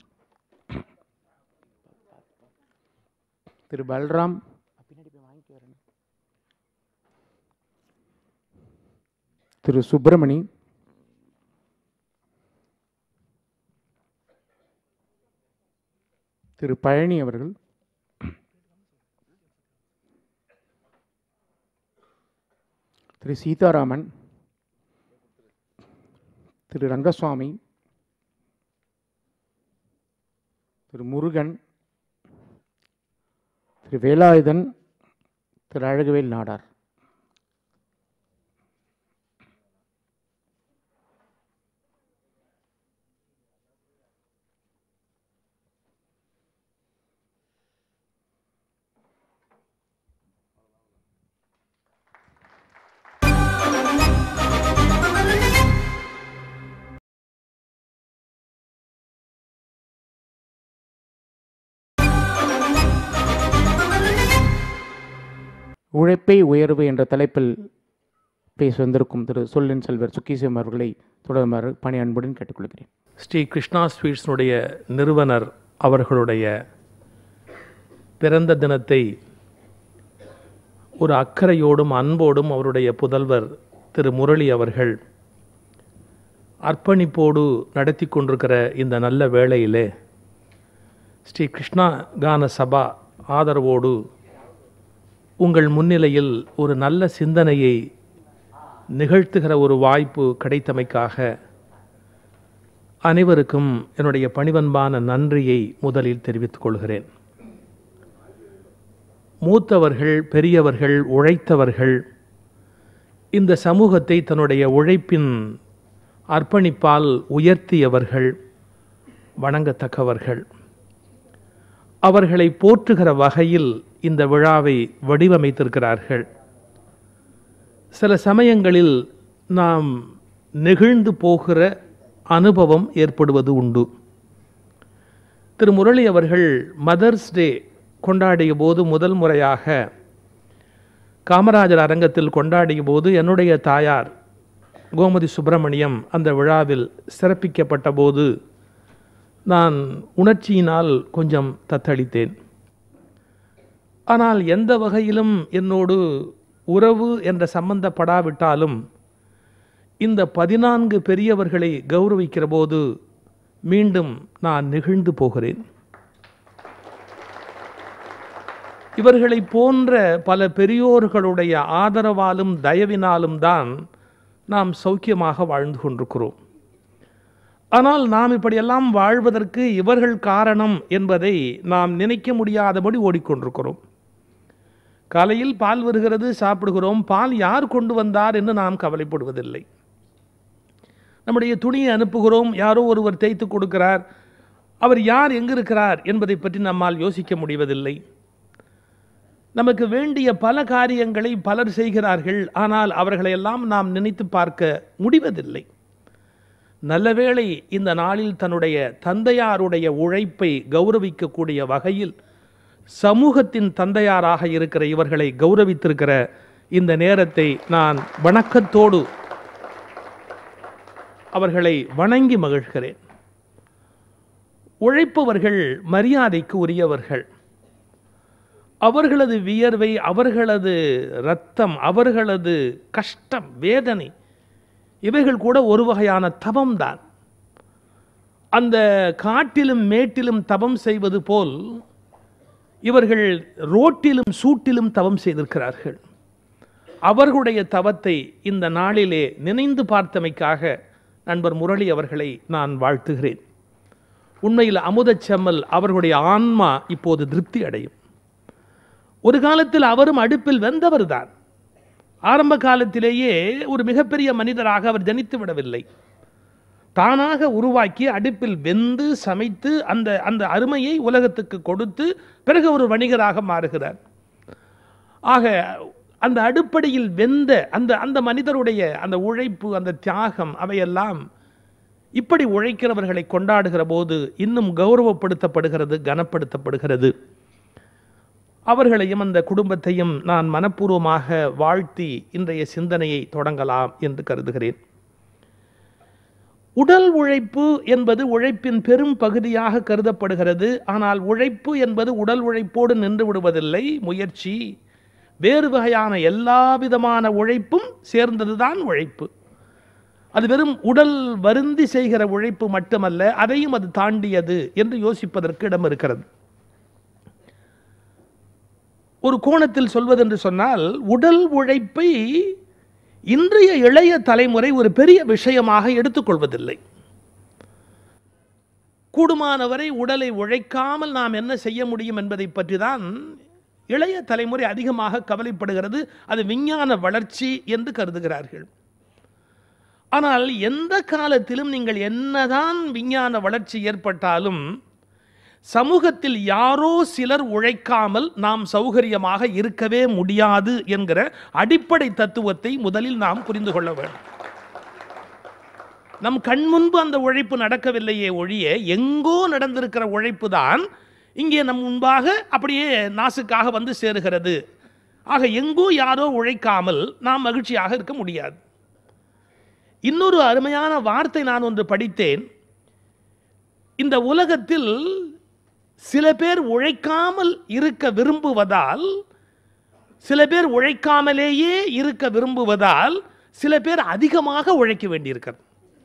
திரு பல்ராம் திரு சுப்பிரமணி திரு பழனி அவர்கள் திரு சீதாராமன் திரு ரங்கசுவாமி திரு முருகன் திரு வேலாயுதன் திரு அழகுவேல் நாடார் உழைப்பே உயர்வு என்ற தலைப்பில் பேச வந்திருக்கும் திரு சொல்லின் செல்வர் சுக்கீசியம் அவர்களை தொடருமாறு பணி அன்புடன் கேட்டுக்கொள்கிறேன் ஸ்ரீ கிருஷ்ணா ஸ்வீட்ஸினுடைய நிறுவனர் அவர்களுடைய பிறந்த தினத்தை ஒரு அக்கறையோடும் அன்போடும் அவருடைய புதல்வர் திரு முரளி அவர்கள் அர்ப்பணிப்போடு நடத்தி கொண்டிருக்கிற இந்த நல்ல வேளையிலே ஸ்ரீ கிருஷ்ணா கான சபா ஆதரவோடு உங்கள் முன்னிலையில் ஒரு நல்ல சிந்தனையை நிகழ்த்துகிற ஒரு வாய்ப்பு கிடைத்தமைக்காக அனைவருக்கும் என்னுடைய பணிவன்பான நன்றியை முதலில் தெரிவித்துக் கொள்கிறேன் மூத்தவர்கள் பெரியவர்கள் உழைத்தவர்கள் இந்த சமூகத்தை தன்னுடைய உழைப்பின் அர்ப்பணிப்பால் உயர்த்தியவர்கள் வணங்கத்தக்கவர்கள் அவர்களை போற்றுகிற வகையில் இந்த விழாவை வடிவமைத்திருக்கிறார்கள் சில சமயங்களில் நாம் நெகிழ்ந்து போகிற அனுபவம் ஏற்படுவது உண்டு திரு முரளி அவர்கள் மதர்ஸ் டே கொண்டாடிய போது முதல் முறையாக காமராஜர் அரங்கத்தில் கொண்டாடிய போது என்னுடைய தாயார் கோமதி சுப்பிரமணியம் அந்த விழாவில் சிறப்பிக்கப்பட்ட போது நான் உணர்ச்சியினால் கொஞ்சம் தத்தளித்தேன் ஆனால் எந்த வகையிலும் என்னோடு உறவு என்ற சம்பந்தப்படாவிட்டாலும் இந்த பதினான்கு பெரியவர்களை கௌரவிக்கிற போது மீண்டும் நான் நெகிழ்ந்து போகிறேன் இவர்களை போன்ற பல பெரியோர்களுடைய ஆதரவாலும் தயவினாலும் தான் நாம் சௌக்கியமாக வாழ்ந்து கொண்டிருக்கிறோம் ஆனால் நாம் இப்படியெல்லாம் வாழ்வதற்கு இவர்கள் காரணம் என்பதை நாம் நினைக்க முடியாதபடி ஓடிக்கொண்டிருக்கிறோம் காலையில் பால் வருகிறது சாப்பிடுகிறோம் பால் யார் கொண்டு வந்தார் என்று நாம் கவலைப்படுவதில்லை நம்முடைய துணியை அனுப்புகிறோம் யாரோ ஒருவர் தேய்த்து கொடுக்கிறார் அவர் யார் எங்கு இருக்கிறார் என்பதை பற்றி நம்மால் யோசிக்க முடிவதில்லை நமக்கு வேண்டிய பல காரியங்களை பலர் செய்கிறார்கள் ஆனால் அவர்களையெல்லாம் நாம் நினைத்து பார்க்க முடிவதில்லை நல்லவேளை இந்த நாளில் தன்னுடைய தந்தையாருடைய உழைப்பை கௌரவிக்கக்கூடிய வகையில் சமூகத்தின் தந்தையாராக இருக்கிற இவர்களை கௌரவித்திருக்கிற இந்த நேரத்தை நான் வணக்கத்தோடு அவர்களை வணங்கி மகிழ்கிறேன் உழைப்பவர்கள் மரியாதைக்கு உரியவர்கள் அவர்களது வியர்வை அவர்களது இரத்தம் அவர்களது கஷ்டம் வேதனை இவைகள் கூட ஒரு வகையான தவம்தான் அந்த காட்டிலும் மேட்டிலும் தவம் செய்வது போல் இவர்கள் ரோட்டிலும் சூட்டிலும் தவம் செய்திருக்கிறார்கள் அவர்களுடைய தவத்தை இந்த நாளிலே நினைந்து பார்த்தமைக்காக நண்பர் முரளி அவர்களை நான் வாழ்த்துகிறேன் உண்மையில் அமுதச்செம்மல் அவர்களுடைய ஆன்மா இப்போது திருப்தி அடையும் ஒரு காலத்தில் அவரும் அடுப்பில் வெந்தவர்தான் ஆரம்ப காலத்திலேயே ஒரு மிகப்பெரிய மனிதராக அவர் ஜனித்து விடவில்லை தானாக உருவாக்கி அடுப்பில் வெந்து சமைத்து அந்த அந்த அருமையை உலகத்துக்கு கொடுத்து பிறகு ஒரு வணிகராக மாறுகிறார் ஆக அந்த அடுப்படியில் வெந்த அந்த அந்த மனிதருடைய அந்த உழைப்பு அந்த தியாகம் அவையெல்லாம் இப்படி உழைக்கிறவர்களை கொண்டாடுகிற போது இன்னும் கௌரவப்படுத்தப்படுகிறது கனப்படுத்தப்படுகிறது அவர்களையும் அந்த குடும்பத்தையும் நான் மனப்பூர்வமாக வாழ்த்தி இன்றைய சிந்தனையை தொடங்கலாம் என்று கருதுகிறேன் உடல் உழைப்பு என்பது உழைப்பின் பெரும் பகுதியாக கருதப்படுகிறது ஆனால் உழைப்பு என்பது உடல் உழைப்போடு நின்று விடுவதில்லை முயற்சி வேறு வகையான எல்லா விதமான உழைப்பும் சேர்ந்ததுதான் உழைப்பு அது வெறும் உடல் வருந்தி செய்கிற உழைப்பு மட்டுமல்ல அதையும் அது தாண்டியது என்று யோசிப்பதற்கு இடம் இருக்கிறது ஒரு கோணத்தில் சொல்வதென்று சொன்னால் உடல் உழைப்பை இன்றைய இளைய தலைமுறை ஒரு பெரிய விஷயமாக எடுத்துக்கொள்வதில்லை கூடுமானவரை உடலை உழைக்காமல் நாம் என்ன செய்ய முடியும் என்பதை பற்றி தான் இளைய தலைமுறை அதிகமாக கவலைப்படுகிறது அது விஞ்ஞான வளர்ச்சி என்று கருதுகிறார்கள் ஆனால் எந்த காலத்திலும் நீங்கள் என்னதான் விஞ்ஞான வளர்ச்சி ஏற்பட்டாலும் சமூகத்தில் யாரோ சிலர் உழைக்காமல் நாம் சௌகரியமாக இருக்கவே முடியாது என்கிற அடிப்படை தத்துவத்தை முதலில் நாம் புரிந்து கொள்ள வேண்டும் நம் கண் முன்பு அந்த உழைப்பு நடக்கவில்லையே ஒழிய எங்கோ நடந்திருக்கிற உழைப்பு தான் இங்கே நம் முன்பாக அப்படியே நாசுக்காக வந்து சேருகிறது ஆக எங்கோ யாரோ உழைக்காமல் நாம் மகிழ்ச்சியாக இருக்க முடியாது இன்னொரு அருமையான வார்த்தை நான் ஒன்று படித்தேன் இந்த உலகத்தில் சில பேர் உழைக்காமல் இருக்க விரும்புவதால் சில பேர் உழைக்காமலேயே இருக்க விரும்புவதால் சில பேர் அதிகமாக உழைக்க வேண்டியிருக்கிறது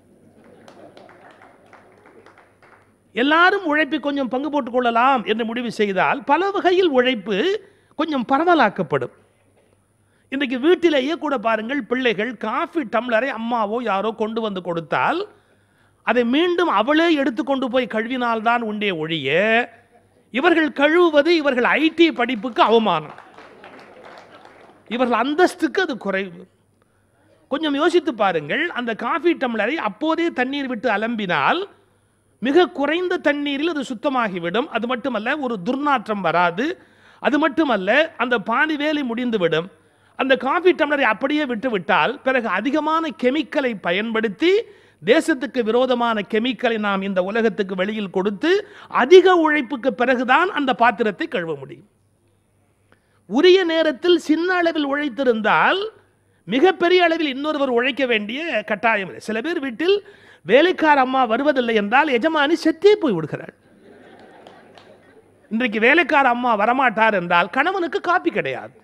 எல்லாரும் உழைப்பை கொஞ்சம் பங்கு போட்டுக் கொள்ளலாம் என்று முடிவு செய்தால் பல வகையில் உழைப்பு கொஞ்சம் பரவலாக்கப்படும் இன்றைக்கு வீட்டிலேயே கூட பாருங்கள் பிள்ளைகள் காஃபி டம்ளரை அம்மாவோ யாரோ கொண்டு வந்து கொடுத்தால் அதை மீண்டும் அவளே எடுத்துக்கொண்டு போய் கழுவினால்தான் உண்டே ஒழிய இவர்கள் கழுவுவது இவர்கள் ஐடி படிப்புக்கு அவமானம் இவர்கள் அந்தஸ்துக்கு அது குறைவு கொஞ்சம் யோசித்து பாருங்கள் அந்த காஃபி டம்ளரை அப்போதே தண்ணீர் விட்டு அலம்பினால் மிக குறைந்த தண்ணீரில் அது சுத்தமாகிவிடும் அது மட்டுமல்ல ஒரு துர்நாற்றம் வராது அது மட்டுமல்ல அந்த பாதி வேலை முடிந்துவிடும் அந்த காஃபி டம்ளரை அப்படியே விட்டு விட்டால் பிறகு அதிகமான கெமிக்கலை பயன்படுத்தி தேசத்துக்கு விரோதமான கெமிக்கலை நாம் இந்த உலகத்துக்கு வெளியில் கொடுத்து அதிக உழைப்புக்கு பிறகுதான் அந்த பாத்திரத்தை கழுவ முடியும் உரிய நேரத்தில் சின்ன அளவில் உழைத்திருந்தால் மிகப்பெரிய அளவில் இன்னொருவர் உழைக்க வேண்டிய கட்டாயம் இல்லை சில பேர் வீட்டில் வேலைக்கார அம்மா வருவதில்லை என்றால் எஜமானி செத்தே போய் விடுகிறாள் இன்றைக்கு வேலைக்கார அம்மா வரமாட்டார் என்றால் கணவனுக்கு காப்பி கிடையாது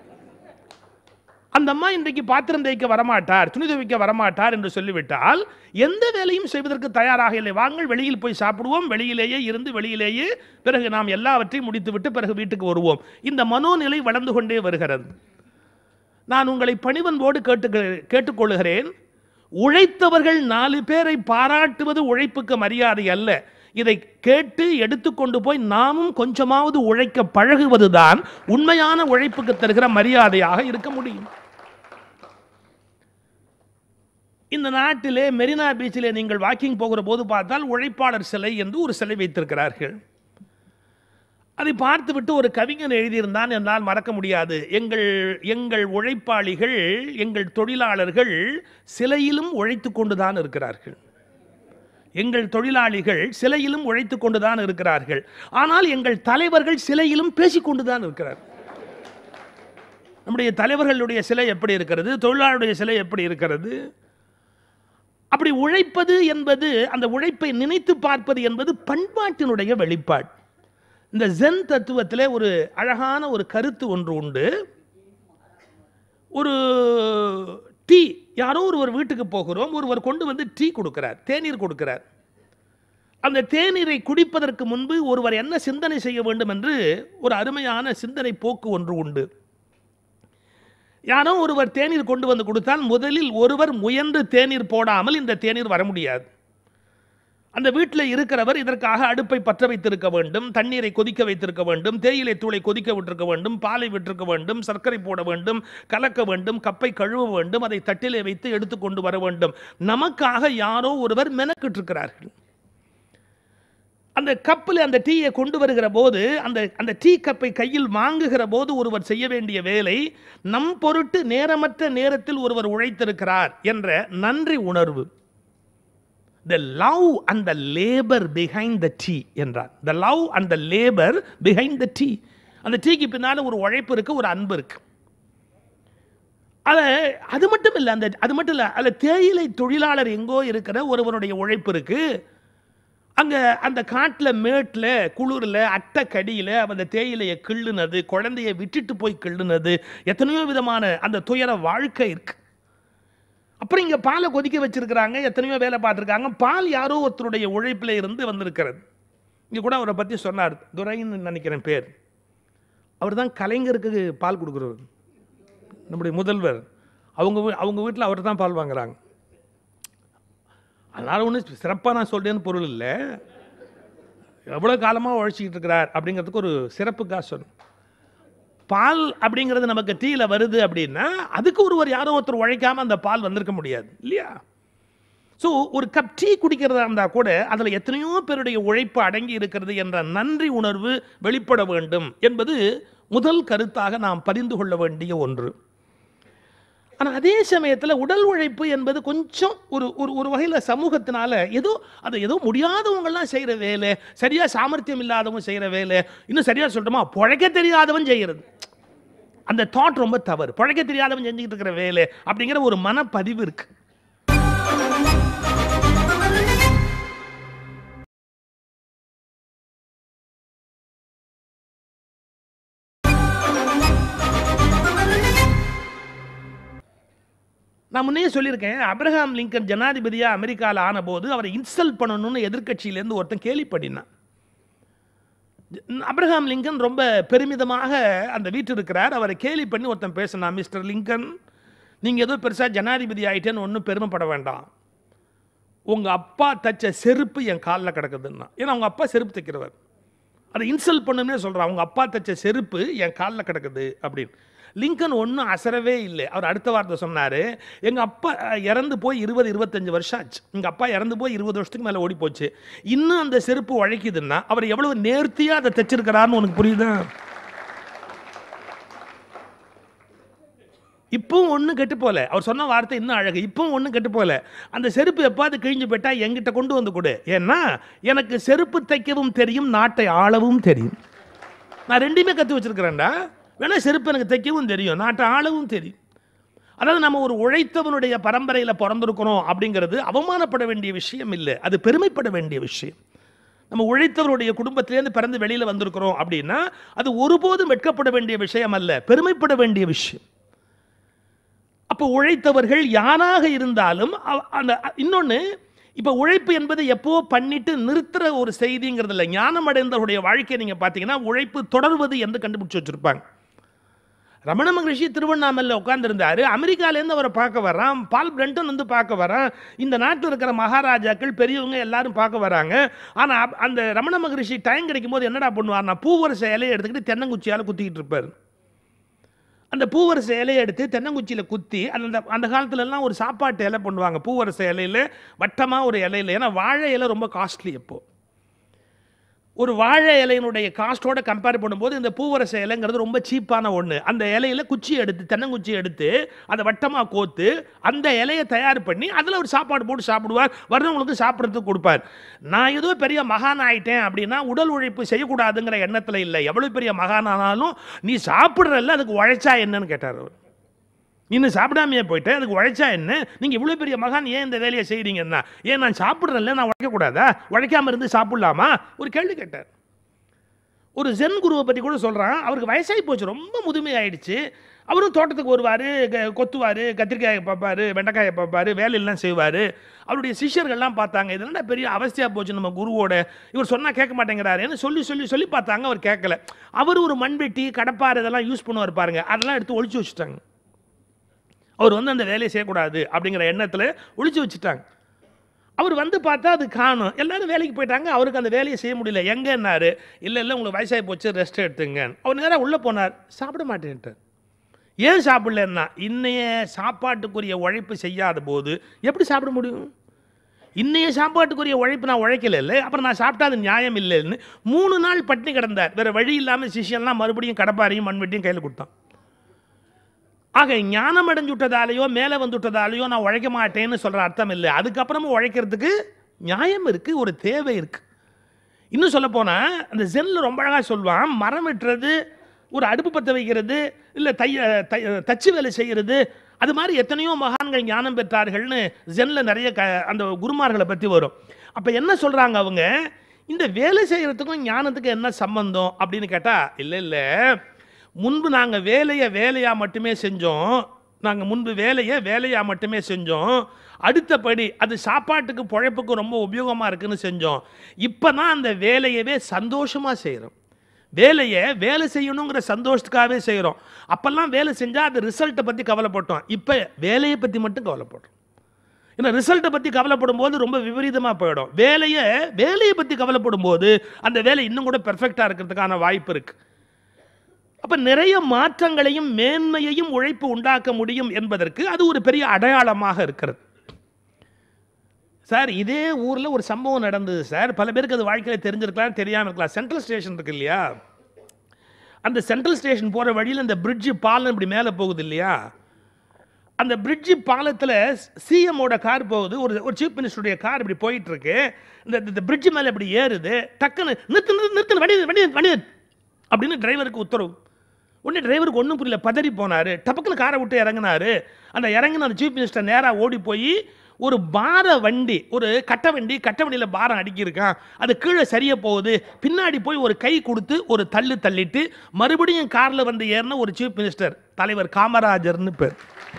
அந்த அம்மா இன்றைக்கு பாத்திரம் தேய்க்க வரமாட்டார் துணி துவைக்க வரமாட்டார் என்று சொல்லிவிட்டால் எந்த வேலையும் செய்வதற்கு தயாராக இல்லை வாங்கள் வெளியில் போய் சாப்பிடுவோம் வெளியிலேயே இருந்து வெளியிலேயே பிறகு நாம் எல்லாவற்றையும் முடித்துவிட்டு பிறகு வீட்டுக்கு வருவோம் இந்த மனோநிலை வளர்ந்து கொண்டே வருகிறது நான் உங்களை பணிவன்போடு கேட்டு கேட்டுக்கொள்கிறேன் உழைத்தவர்கள் நாலு பேரை பாராட்டுவது உழைப்புக்கு மரியாதை அல்ல இதை கேட்டு எடுத்துக்கொண்டு போய் நாமும் கொஞ்சமாவது உழைக்க பழகுவதுதான் உண்மையான உழைப்புக்கு தருகிற மரியாதையாக இருக்க முடியும் இந்த நாட்டிலே மெரினா பீச்சிலே நீங்கள் வாக்கிங் போகிற போது பார்த்தால் உழைப்பாளர் சிலை என்று ஒரு சிலை வைத்திருக்கிறார்கள் அதை பார்த்துவிட்டு ஒரு கவிஞன் எழுதியிருந்தான் என்னால் மறக்க முடியாது எங்கள் எங்கள் உழைப்பாளிகள் எங்கள் தொழிலாளர்கள் சிலையிலும் உழைத்து கொண்டுதான் இருக்கிறார்கள் எங்கள் தொழிலாளிகள் சிலையிலும் உழைத்து கொண்டுதான் இருக்கிறார்கள் ஆனால் எங்கள் தலைவர்கள் சிலையிலும் பேசிக்கொண்டுதான் இருக்கிறார்கள் நம்முடைய தலைவர்களுடைய சிலை எப்படி இருக்கிறது தொழிலாளருடைய சிலை எப்படி இருக்கிறது அப்படி உழைப்பது என்பது அந்த உழைப்பை நினைத்து பார்ப்பது என்பது பண்பாட்டினுடைய வெளிப்பாடு இந்த ஜென் தத்துவத்திலே ஒரு அழகான ஒரு கருத்து ஒன்று உண்டு ஒரு டீ யாரோ ஒருவர் வீட்டுக்கு போகிறோம் ஒருவர் கொண்டு வந்து டீ கொடுக்கிறார் தேநீர் கொடுக்கிறார் அந்த தேநீரை குடிப்பதற்கு முன்பு ஒருவர் என்ன சிந்தனை செய்ய வேண்டும் என்று ஒரு அருமையான சிந்தனை போக்கு ஒன்று உண்டு யாரோ ஒருவர் தேநீர் கொண்டு வந்து கொடுத்தால் முதலில் ஒருவர் முயன்று தேநீர் போடாமல் இந்த தேநீர் வர முடியாது அந்த வீட்டில் இருக்கிறவர் இதற்காக அடுப்பை பற்ற வைத்திருக்க வேண்டும் தண்ணீரை கொதிக்க வைத்திருக்க வேண்டும் தேயிலை தூளை கொதிக்க விட்டிருக்க வேண்டும் பாலை விட்டிருக்க வேண்டும் சர்க்கரை போட வேண்டும் கலக்க வேண்டும் கப்பை கழுவ வேண்டும் அதை தட்டிலே வைத்து எடுத்துக்கொண்டு வர வேண்டும் நமக்காக யாரோ ஒருவர் மெனக்கிட்டிருக்கிறார்கள் அந்த கப்பில் அந்த டீயை கொண்டு வருகிற போது அந்த அந்த டீ கப்பை கையில் வாங்குகிற போது ஒருவர் செய்ய வேண்டிய வேலை நம் பொருட்டு நேரமற்ற நேரத்தில் ஒருவர் உழைத்திருக்கிறார் என்ற நன்றி உணர்வு the love and the labour behind the tea என்றார் the love and the labour behind the tea அந்த டீக்கு பின்னால் ஒரு உழைப்பு இருக்கு ஒரு அன்பு இருக்கு அதை அது மட்டும் இல்லை அந்த அது மட்டும் இல்லை அதில் தேயிலை தொழிலாளர் எங்கோ இருக்கிற ஒருவனுடைய உழைப்பு இருக்கு அங்கே அந்த காட்டில் மேட்டில் குளிரில் அட்டை கடியில் அந்த தேயிலையை கிள்ளுனது குழந்தைய விட்டுட்டு போய் கிள்ளுனது எத்தனையோ விதமான அந்த துயர வாழ்க்கை இருக்கு அப்புறம் இங்கே பாலை கொதிக்க வச்சிருக்கிறாங்க எத்தனையோ வேலை பார்த்துருக்காங்க பால் யாரோ ஒருத்தருடைய உழைப்பில் இருந்து வந்திருக்கிறது இங்கே கூட அவரை பற்றி சொன்னார் துரைன்னு நினைக்கிறேன் பேர் அவர் தான் கலைஞருக்கு பால் கொடுக்குறவர் நம்முடைய முதல்வர் அவங்க வீ- அவங்க வீட்டில் அவர் தான் பால் வாங்குறாங்க அதனால் ஒன்றும் சிறப்பாக நான் சொல்கிறேன்னு பொருள் இல்லை எவ்வளோ காலமாக உழைச்சிக்கிட்டு இருக்கிறார் அப்படிங்கிறதுக்கு ஒரு சிறப்புக்காக சொன்னேன் பால் அப்படிங்கிறது நமக்கு டீயில் வருது அப்படின்னா அதுக்கு ஒருவர் யாரோ ஒருத்தர் உழைக்காம அந்த பால் வந்திருக்க முடியாது இல்லையா ஸோ ஒரு கப் டீ குடிக்கிறதா இருந்தால் கூட அதில் எத்தனையோ பேருடைய உழைப்பு அடங்கி இருக்கிறது என்ற நன்றி உணர்வு வெளிப்பட வேண்டும் என்பது முதல் கருத்தாக நாம் பரிந்து கொள்ள வேண்டிய ஒன்று ஆனால் அதே சமயத்தில் உடல் உழைப்பு என்பது கொஞ்சம் ஒரு ஒரு ஒரு வகையில் சமூகத்தினால ஏதோ அது ஏதோ முடியாதவங்கெல்லாம் செய்கிற வேலை சரியாக சாமர்த்தியம் இல்லாதவங்க செய்கிற வேலை இன்னும் சரியாக சொல்லட்டுமா புழைக்க தெரியாதவன் செய்கிறது அந்த தாட் ரொம்ப தவறு பழைக்க தெரியாதவன் செஞ்சுக்கிட்டு இருக்கிற வேலை அப்படிங்கிற ஒரு மனப்பதிவு இருக்கு நான் முன்னே சொல்லியிருக்கேன் அப்ரஹாம் லிங்கன் ஜனாதிபதியா அமெரிக்காவில் ஆனபோது அவரை இன்சல்ட் பண்ணணும்னு எதிர்க்கட்சியிலேருந்து ஒருத்தன் கேலி பண்ணினான் அப்ரஹாம் லிங்கன் ரொம்ப பெருமிதமாக அந்த வீட்டில் இருக்கிறார் அவரை கேலி பண்ணி ஒருத்தன் பேசினான் மிஸ்டர் லிங்கன் நீங்கள் ஏதோ பெருசாக ஜனாதிபதி ஆயிட்டேன்னு ஒன்றும் பெருமைப்பட வேண்டாம் உங்கள் அப்பா தச்ச செருப்பு என் காலில் கிடக்குதுன்னா ஏன்னா அவங்க அப்பா செருப்பு தைக்கிறவர் அதை இன்சல்ட் பண்ணுன்னே சொல்கிறான் அவங்க அப்பா தச்ச செருப்பு என் காலில் கிடக்குது அப்படின்னு லிங்கன் ஒன்றும் அசரவே இல்லை அவர் அடுத்த வார்த்தை சொன்னார் எங்கள் அப்பா அஹ், இறந்து போய் இருபது இருபத்தஞ்சு வருஷம் ஆச்சு எங்கள் அப்பா இறந்து போய் இருபது வருஷத்துக்கு மேலே ஓடி போச்சு இன்னும் அந்த செருப்பு உழைக்குதுன்னா அவர் எவ்வளவு நேர்த்தியாக அதை தைச்சிருக்கிறாருன்னு உனக்கு புரியுதா இப்பவும் ஒன்றும் கெட்டு போல அவர் சொன்ன வார்த்தை இன்னும் அழகு இப்பவும் ஒன்றும் கெட்டு போல அந்த செருப்பு எப்பாவது கிழிஞ்சு போயிட்டா என்கிட்ட கொண்டு வந்து கொடு ஏன்னா எனக்கு செருப்பு தைக்கவும் தெரியும் நாட்டை ஆளவும் தெரியும் நான் ரெண்டையுமே கற்று வச்சிருக்கிறேன்டா வேணா செருப்பு எனக்கு தைக்கவும் தெரியும் நாட்டை ஆளவும் தெரியும் அதாவது நம்ம ஒரு உழைத்தவனுடைய பரம்பரையில் பிறந்திருக்கிறோம் அப்படிங்கிறது அவமானப்பட வேண்டிய விஷயம் இல்லை அது பெருமைப்பட வேண்டிய விஷயம் நம்ம உழைத்தவருடைய குடும்பத்திலேருந்து பிறந்து வெளியில் வந்திருக்கிறோம் அப்படின்னா அது ஒருபோதும் வெட்கப்பட வேண்டிய விஷயம் அல்ல பெருமைப்பட வேண்டிய விஷயம் அப்போ உழைத்தவர்கள் யாராக இருந்தாலும் அவ- அந்த இன்னொன்று இப்போ உழைப்பு என்பது எப்போ பண்ணிட்டு நிறுத்துற ஒரு செய்திங்கிறது இல்லை ஞானம் அடைந்தவருடைய வாழ்க்கையை நீங்கள் பார்த்தீங்கன்னா உழைப்பு தொடர்வது என்று கண்டுபிடிச்சு வச்சிருப்பாங்க ரமண மகரிஷி திருவண்ணாமலையில் உட்காந்துருந்தாரு அமெரிக்காலேருந்து அவரை பார்க்க வரான் பால் பிரண்டன் வந்து பார்க்க வரான் இந்த நாட்டில் இருக்கிற மகாராஜாக்கள் பெரியவங்க எல்லாரும் பார்க்க வராங்க ஆனால் அந்த ரமண மகரிஷி டைம் கிடைக்கும் போது என்னடா பண்ணுவார்னா பூவரச இலையை எடுத்துக்கிட்டு தென்னங்குச்சியால் குத்திக்கிட்டு இருப்பார் அந்த பூவரச இலையை எடுத்து தென்னங்குச்சியில் குத்தி அந்த அந்த காலத்துலலாம் ஒரு சாப்பாட்டு இலை பண்ணுவாங்க பூவரச இலையில வட்டமாக ஒரு இலையில ஏன்னா வாழை இலை ரொம்ப காஸ்ட்லி இப்போ ஒரு வாழை இலையினுடைய காஸ்ட்டோட கம்பேர் பண்ணும்போது இந்த பூவரச இலைங்கிறது ரொம்ப சீப்பான ஒன்று அந்த இலையில குச்சி எடுத்து தென்னங்குச்சி எடுத்து அதை வட்டமாக கோத்து அந்த இலையை தயார் பண்ணி அதில் ஒரு சாப்பாடு போட்டு சாப்பிடுவார் வர்றவங்களுக்கு சாப்பிட்றதுக்கு கொடுப்பார் நான் ஏதோ பெரிய மகான் ஆயிட்டேன் அப்படின்னா உடல் உழைப்பு செய்யக்கூடாதுங்கிற எண்ணத்தில் இல்லை எவ்வளோ பெரிய மகான் ஆனாலும் நீ சாப்பிட்றல்ல அதுக்கு உழைச்சா என்னன்னு கேட்டார் அவர் நீ இன்னும் சாப்பிடாமையே போயிட்டேன் அதுக்கு உழைச்சா என்ன நீங்கள் இவ்வளோ பெரிய மகான் ஏன் இந்த வேலையை செய்கிறீங்கன்னா ஏன் நான் சாப்பிட்றேன்ல நான் உழைக்கக்கூடாதா உழைக்காம இருந்து சாப்பிட்லாமா ஒரு கேள்வி கேட்டார் ஒரு ஜென் குருவை பற்றி கூட சொல்கிறான் அவருக்கு வயசாகி போச்சு ரொம்ப முதுமையாயிடுச்சு அவரும் தோட்டத்துக்கு வருவார் கொத்துவார் கத்திரிக்காயை பார்ப்பாரு வெண்டைக்காயை பார்ப்பாரு வேலையெல்லாம் செய்வார் அவருடைய சிஷ்யர்கள்லாம் பார்த்தாங்க இது என்னடா பெரிய அவஸ்தையாக போச்சு நம்ம குருவோட இவர் சொன்னால் கேட்க மாட்டேங்கிறாருன்னு சொல்லி சொல்லி சொல்லி பார்த்தாங்க அவர் கேட்கல அவர் ஒரு மண்வெட்டி கடப்பார் இதெல்லாம் யூஸ் பண்ணுவார் பாருங்க அதெல்லாம் எடுத்து ஒழிச்சு வச்சுட்டாங்க அவர் வந்து அந்த வேலையை செய்யக்கூடாது அப்படிங்கிற எண்ணத்தில் ஒழிச்சு வச்சுட்டாங்க அவர் வந்து பார்த்தா அது காணும் எல்லாரும் வேலைக்கு போயிட்டாங்க அவருக்கு அந்த வேலையை செய்ய முடியல எங்கன்னாரு இல்லை இல்லை உங்களுக்கு வயசாகி போச்சு ரெஸ்ட் எடுத்துங்க அவர் நேராக உள்ளே போனார் சாப்பிட மாட்டேன்ட்டார் ஏன் சாப்பிடலன்னா இன்னைய சாப்பாட்டுக்குரிய உழைப்பு செய்யாத போது எப்படி சாப்பிட முடியும் இன்னைய சாப்பாட்டுக்குரிய உழைப்பு நான் உழைக்கல இல்லை அப்புறம் நான் சாப்பிட்டா அது நியாயம் இல்லைன்னு மூணு நாள் பட்டினி கிடந்தார் வேற வழி இல்லாமல் சிஷியன்லாம் மறுபடியும் கடப்பாரையும் மண்வெட்டியும் கையில் கொடுத்தான் ஆக ஞானம் அடைஞ்சு விட்டதாலேயோ மேலே வந்து விட்டதாலேயோ நான் உழைக்க மாட்டேன்னு சொல்கிற அர்த்தம் இல்லை அதுக்கப்புறமும் உழைக்கிறதுக்கு நியாயம் இருக்குது ஒரு தேவை இருக்குது இன்னும் சொல்ல போனால் அந்த ஜென்னில் ரொம்ப அழகாக சொல்லுவான் மரம் வெட்டுறது ஒரு அடுப்பு பற்ற வைக்கிறது இல்லை தைய தை- தச்சு வேலை செய்கிறது அது மாதிரி எத்தனையோ மகான்கள் ஞானம் பெற்றார்கள்னு ஜென்னில் நிறைய க அந்த குருமார்களை பற்றி வரும் அப்போ என்ன சொல்கிறாங்க அவங்க இந்த வேலை செய்கிறதுக்கும் ஞானத்துக்கும் என்ன சம்பந்தம் அப்படின்னு கேட்டால் இல்லை இல்லை முன்பு நாங்கள் வேலையை வேலையாக மட்டுமே செஞ்சோம் நாங்கள் முன்பு வேலையை வேலையாக மட்டுமே செஞ்சோம் அடுத்தபடி அது சாப்பாட்டுக்கு பொழைப்புக்கு ரொம்ப உபயோகமாக இருக்குன்னு செஞ்சோம் இப்போ தான் அந்த வேலையவே சந்தோஷமாக செய்கிறோம் வேலையை வேலை செய்யணுங்கிற சந்தோஷத்துக்காகவே செய்கிறோம் அப்போல்லாம் வேலை செஞ்சால் அது ரிசல்ட்டை பற்றி கவலைப்பட்டோம் இப்போ வேலையை பற்றி மட்டும் கவலைப்படுறோம் ஏன்னா ரிசல்ட்டை பற்றி கவலைப்படும் போது ரொம்ப விபரீதமாக போயிடும் வேலையை வேலையை பற்றி கவலைப்படும் போது அந்த வேலை இன்னும் கூட பெர்ஃபெக்டாக இருக்கிறதுக்கான வாய்ப்பு இருக்குது அப்ப நிறைய மாற்றங்களையும் மேன்மையையும் உழைப்பு உண்டாக்க முடியும் என்பதற்கு அது ஒரு பெரிய அடையாளமாக இருக்கிறது சார் இதே ஊர்ல ஒரு சம்பவம் நடந்தது சார் பல பேருக்கு அது வாழ்க்கையில் தெரிஞ்சிருக்கலாம் தெரியாம இருக்கலாம் சென்ட்ரல் ஸ்டேஷன் இருக்கு இல்லையா அந்த சென்ட்ரல் ஸ்டேஷன் போற வழியில் இந்த பிரிட்ஜ் பாலம் இப்படி மேலே போகுது இல்லையா அந்த பிரிட்ஜ் பாலத்தில் சிஎம்மோட கார் போகுது ஒரு ஒரு சீஃப் மினிஸ்டருடைய கார் இப்படி போயிட்டு இருக்கு இந்த இந்த பிரிட்ஜ் மேலே இப்படி ஏறுது டக்குன்னு நிறுத்து நிறுத்து நிறுத்து வண்டி நிறுத்து, வண்டி நிறுத்து, வண்டி நிறுத்து அப்படின்னு டிரைவருக்கு உத்தரவு உடனே டிரைவருக்கு ஒன்றும் புரியல பதறி போனார் டபக்குன்னு காரை விட்டு இறங்குனாரு அந்த இறங்கின அந்த சீஃப் மினிஸ்டர் நேராக ஓடி போய் ஒரு பார வண்டி ஒரு கட்டை வண்டி கட்டை வண்டியில் பாரம் அடிக்கிருக்கான் அது கீழே சரியா போகுது பின்னாடி போய் ஒரு கை கொடுத்து ஒரு தள்ளு தள்ளிட்டு மறுபடியும் காரில் வந்து ஏறின ஒரு சீஃப் மினிஸ்டர் தலைவர் காமராஜர்னு பேர்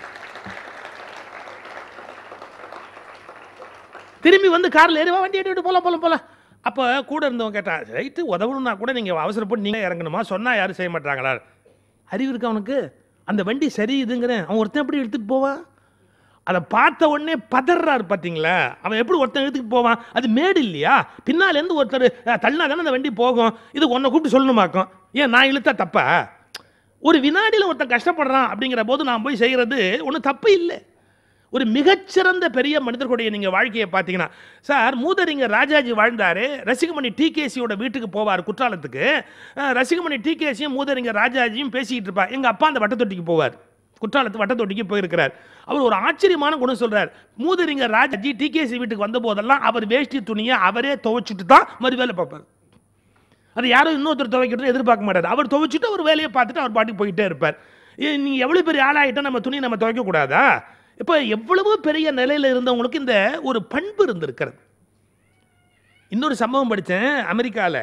திரும்பி வந்து காரில் ஏறி வா, வண்டி எடுத்து போலாம் போலாம் போலாம் அப்போ கூட இருந்தவங்க கேட்டான் ரைட்டு உதவணும்னா கூட நீங்கள் அவசரப்பட்டு நீங்கள் இறங்கணுமா சொன்னால் யாரும் செய்ய மாட்டாங்களா அறிவு இருக்கா அவனுக்கு அந்த வண்டி சரி இதுங்கிறேன் அவன் ஒருத்தன் எப்படி எடுத்துகிட்டு போவான் அதை பார்த்த உடனே பதறாரு பார்த்தீங்களா அவன் எப்படி ஒருத்தன் எடுத்துட்டு போவான் அது மேடு இல்லையா பின்னாலேருந்து ஒருத்தர் "அஹ், தள்ளினா தானே அந்த வண்டி போகும் இது உன்னை கூப்பிட்டு சொல்லணுமாக்கும் ஏன் நான் இழுத்தா தப்பா ஒரு வினாடியில் ஒருத்தன் கஷ்டப்படுறான் அப்படிங்கிற போது நான் போய் செய்கிறது ஒன்றும் தப்பு இல்லை ஒரு மிகச்சிறந்த பெரிய மனிதர்களுடைய நீங்கள் வாழ்க்கையை பார்த்தீங்கன்னா சார் மூதறிஞர் ராஜாஜி வாழ்ந்தார் ரசிகமணி டிகேசியோட வீட்டுக்கு போவார் குற்றாலத்துக்கு அஹ், ரசிகமணி டிகேசியும் மூதறிஞர் ராஜாஜியும் பேசிக்கிட்டு இருப்பா எங்கள் அப்பா அந்த வட்டத்தொட்டிக்கு போவார் குற்றாலத்து வட்டத்தொட்டிக்கு போயிருக்கிறார் அவர் ஒரு ஆச்சரியமான குணம் சொல்றார் மூதறிஞர் ராஜாஜி டிகேசி வீட்டுக்கு வந்த போதெல்லாம் அவர் வேஷ்டி துணியை அவரே துவைச்சிட்டு தான் மறு வேலை பார்ப்பார் அது யாரும் இன்னொருத்தர் துவைக்கிறது எதிர்பார்க்க மாட்டார் அவர் துவைச்சிட்டு அவர் வேலையை பார்த்துட்டு அவர் பாட்டுக்கு போயிட்டே இருப்பார் ஏ, நீ எவ்வளோ பெரிய ஆளாயிட்டா நம்ம துணி நம்ம துவைக்க கூடாதா இப்போ எவ்வளவு பெரிய நிலையில் இருந்தவங்களுக்கு இந்த ஒரு பண்பு இருந்திருக்கிறது இன்னொரு சம்பவம் படித்தேன் அமெரிக்காவில்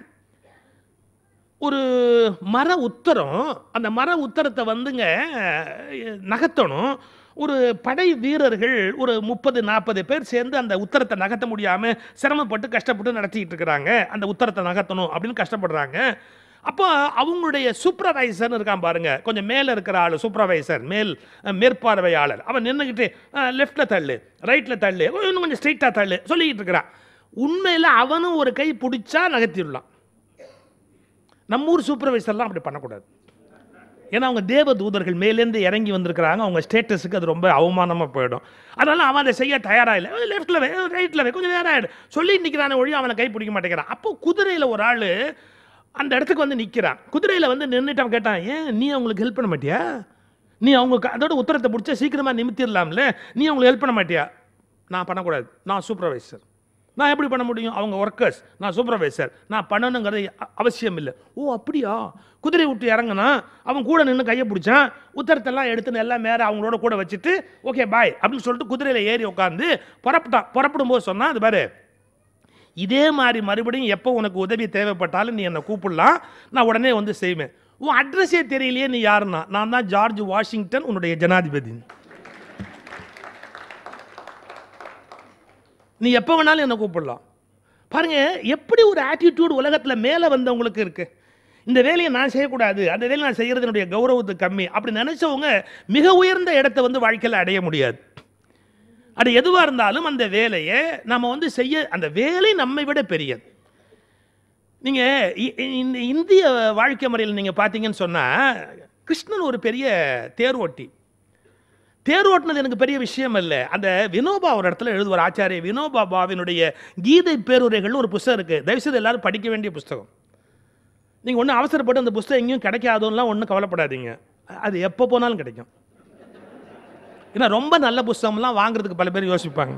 ஒரு மர உத்தரம் அந்த மர உத்தரத்தை வந்துங்க அஹ், நகர்த்தணும் ஒரு படை வீரர்கள் ஒரு முப்பது நாற்பது பேர் சேர்ந்து அந்த உத்தரத்தை நகர்த்த முடியாமல் சிரமப்பட்டு கஷ்டப்பட்டு நடத்திட்டு இருக்கிறாங்க அந்த உத்தரத்தை நகர்த்தணும் அப்படின்னு கஷ்டப்படுறாங்க அப்போ அவங்களுடைய சூப்பர்வைசர்னு இருக்கான் பாருங்க கொஞ்சம் மேலே இருக்கிற ஆள் சூப்பர்வைசர் மேல் அஹ், மேற்பார்வையாளர் அவன் நின்றுக்கிட்டு லெஃப்டில் தள்ளு ரைட்டில் தள்ளு இன்னும் கொஞ்சம் ஸ்ட்ரைட்டாக தள்ளு சொல்லிக்கிட்டு இருக்கிறான் உண்மையில் அவனும் ஒரு கை பிடிச்சா நகர்த்திடலாம் நம்ம ஊர் சூப்பர்வைசர்லாம் அப்படி பண்ணக்கூடாது ஏன்னா அவங்க தேவ தூதர்கள் மேலேருந்து இறங்கி வந்திருக்கிறாங்க அவங்க ஸ்டேட்டஸுக்கு அது ரொம்ப அவமானமாக போயிடும் அதனால அவன் அதை செய்ய தயாராக இல்லை லெஃப்ட்டில் வை ரைட்டில் வை கொஞ்சம் நேரம் ஆகிடும் சொல்லி நிற்கிறான ஒழி அவனை கை பிடிக்க மாட்டேங்கிறான் அப்போ குதிரையில் ஒரு ஆள் அந்த இடத்துக்கு வந்து நிற்கிறான் குதிரையில் வந்து நின்றுட்டு அவன் கேட்டான் ஏன் நீ அவங்களுக்கு ஹெல்ப் பண்ண மாட்டியா நீ அவங்க க- அதோட உத்தரத்தை பிடிச்சா சீக்கிரமாக நிமித்திடலாம்ல நீ அவங்களுக்கு ஹெல்ப் பண்ண மாட்டியா நான் பண்ணக்கூடாது நான் சூப்பர்வைசர் நான் எப்படி பண்ண முடியும் அவங்க ஒர்க்கர்ஸ் நான் சூப்பர்வைசர் நான் பண்ணணுங்கிறது அ- அவசியம் இல்லை ஓ அப்படியா குதிரை விட்டு இறங்குனா அவன் கூட நின்று கையை பிடிச்சான் உத்தரத்தெல்லாம் எடுத்துன்னு எல்லாம் மேலே அவங்களோட கூட வச்சுட்டு ஓகே பாய் அப்படின்னு சொல்லிட்டு குதிரையில் ஏறி உட்காந்து புறப்பட்டான் புறப்படும் போது சொன்னான் அது பாரு இதே மாதிரி மறுபடியும் எப்போ உனக்கு உதவி தேவைப்பட்டாலும் நீ என்னை கூப்பிடலாம் நான் உடனே வந்து செய்வேன் உன் அட்ரஸே தெரியலையே நீ யாருன்னா நான் தான் ஜார்ஜ் வாஷிங்டன் உன்னுடைய ஜனாதிபதி நீ எப்போ வேணாலும் என்னை கூப்பிடலாம் பாருங்க எப்படி ஒரு ஆட்டிடியூட் உலகத்தில் மேலே வந்தவங்களுக்கு இருக்கு இந்த வேலையை நான் செய்யக்கூடாது அந்த வேலையை நான் செய்கிறது என்னுடைய கௌரவத்து கம்மி அப்படி நினைச்சவங்க மிக உயர்ந்த இடத்தை வந்து வாழ்க்கையில் அடைய முடியாது அது எதுவாக இருந்தாலும் அந்த வேலையை நம்ம வந்து செய்ய அந்த வேலை நம்மை விட பெரியது நீங்கள் இந்த இந்திய வாழ்க்கை முறையில் நீங்கள் பார்த்தீங்கன்னு சொன்னால் கிருஷ்ணன் ஒரு பெரிய தேர் ஓட்டி தேர் ஓட்டுனது எனக்கு பெரிய விஷயம் இல்லை அந்த வினோபா ஒரு இடத்துல எழுதுவார் ஆச்சாரிய வினோபா பாவினுடைய கீதை பேருரைகள்னு ஒரு புஸ்தகம் இருக்குது தயவுசெய்து எல்லாரும் படிக்க வேண்டிய புஸ்தகம் நீங்கள் ஒன்றும் அவசரப்பட்டு அந்த புஸ்தகம் எங்கேயும் கிடைக்காதோன்னெலாம் ஒன்றும் கவலைப்படாதீங்க அது எப்போ போனாலும் கிடைக்கும் ஏன்னா ரொம்ப நல்ல புஸ்தகம்லாம் வாங்குறதுக்கு பல பேர் யோசிப்பாங்க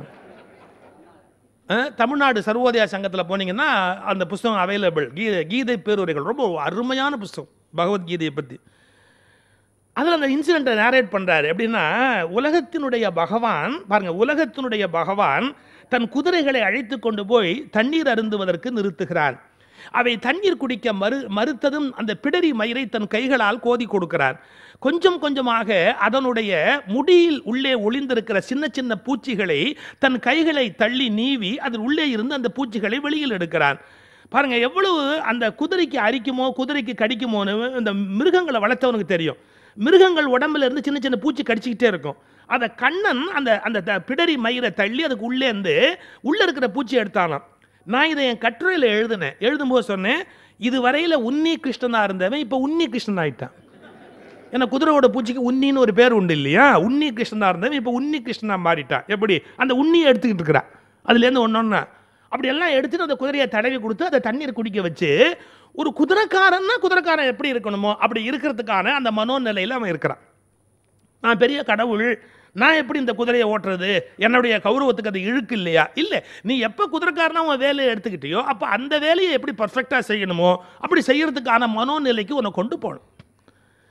அஹ், தமிழ்நாடு சர்வோதயா சங்கத்தில் போனீங்கன்னா அந்த புஸ்தகம் அவைலபிள் கீதை கீதை பேருரைகள் ரொம்ப அருமையான புஸ்தகம் பகவத்கீதையை பற்றி அதில் அந்த இன்சிடெண்ட்டை நேரேட் பண்ணுறாரு எப்படின்னா உலகத்தினுடைய பகவான் பாருங்க உலகத்தினுடைய பகவான் தன் குதிரைகளை அழைத்து கொண்டு போய் தண்ணீர் அருந்துவதற்கு நிறுத்துகிறான் அவை தண்ணீர் குடிக்க மறு மறுத்ததும் அந்த பிடரி மயிரை தன் கைகளால் கோதி கொடுக்கிறார் கொஞ்சம் கொஞ்சமாக அதனுடைய முடியில் உள்ளே ஒளிந்திருக்கிற சின்ன சின்ன பூச்சிகளை தன் கைகளை தள்ளி நீவி அதில் உள்ளே இருந்து அந்த பூச்சிகளை வெளியில் எடுக்கிறான் பாருங்க எவ்வளவு அந்த குதிரைக்கு அரிக்குமோ குதிரைக்கு கடிக்குமோன்னு இந்த மிருகங்களை வளர்த்தவனுக்கு தெரியும் மிருகங்கள் உடம்புல இருந்து சின்ன சின்ன பூச்சி கடிச்சிக்கிட்டே இருக்கும் அதை கண்ணன் அந்த அந்த த- பிடரி மயிரை தள்ளி அதுக்கு உள்ளே இருந்து உள்ளே இருக்கிற பூச்சி எடுத்தானாம் நான் இதை என் கட்டுரையில் எழுதினேன் எழுதும்போது சொன்னேன் இது வரையில் உன்னி கிருஷ்ணனா இருந்தவன் இப்போ உன்னி கிருஷ்ணன் ஆயிட்டான் ஏன்னா குதிரையோட பூச்சிக்கு உன்னின்னு ஒரு பேர் உண்டு இல்லையா உன்னி கிருஷ்ணனா இருந்தவன் இப்போ உன்னி கிருஷ்ணனா மாறிட்டான் எப்படி அந்த உன்னியை எடுத்துக்கிட்டு இருக்கிறான் அதுலேருந்து ஒன்று ஒன்று அப்படி எல்லாம் எடுத்துட்டு அந்த குதிரையை தடவி கொடுத்து அதை தண்ணீர் குடிக்க வச்சு ஒரு குதிரைக்காரன்னா குதிரைக்காரன் எப்படி இருக்கணுமோ அப்படி இருக்கிறதுக்கான அந்த மனோநிலையில் அவன் இருக்கிறான் நான் பெரிய கடவுள் நான் எப்படி இந்த குதிரையை ஓட்டுறது என்னுடைய கௌரவத்துக்கு அது இழுக்கு இல்லையா இல்லை நீ எப்போ குதிரைக்காரனா உன் வேலையை எடுத்துக்கிட்டியோ அப்போ அந்த வேலையை எப்படி பர்ஃபெக்டாக செய்யணுமோ அப்படி செய்யறதுக்கான மனோநிலைக்கு உன்னை கொண்டு போகணும்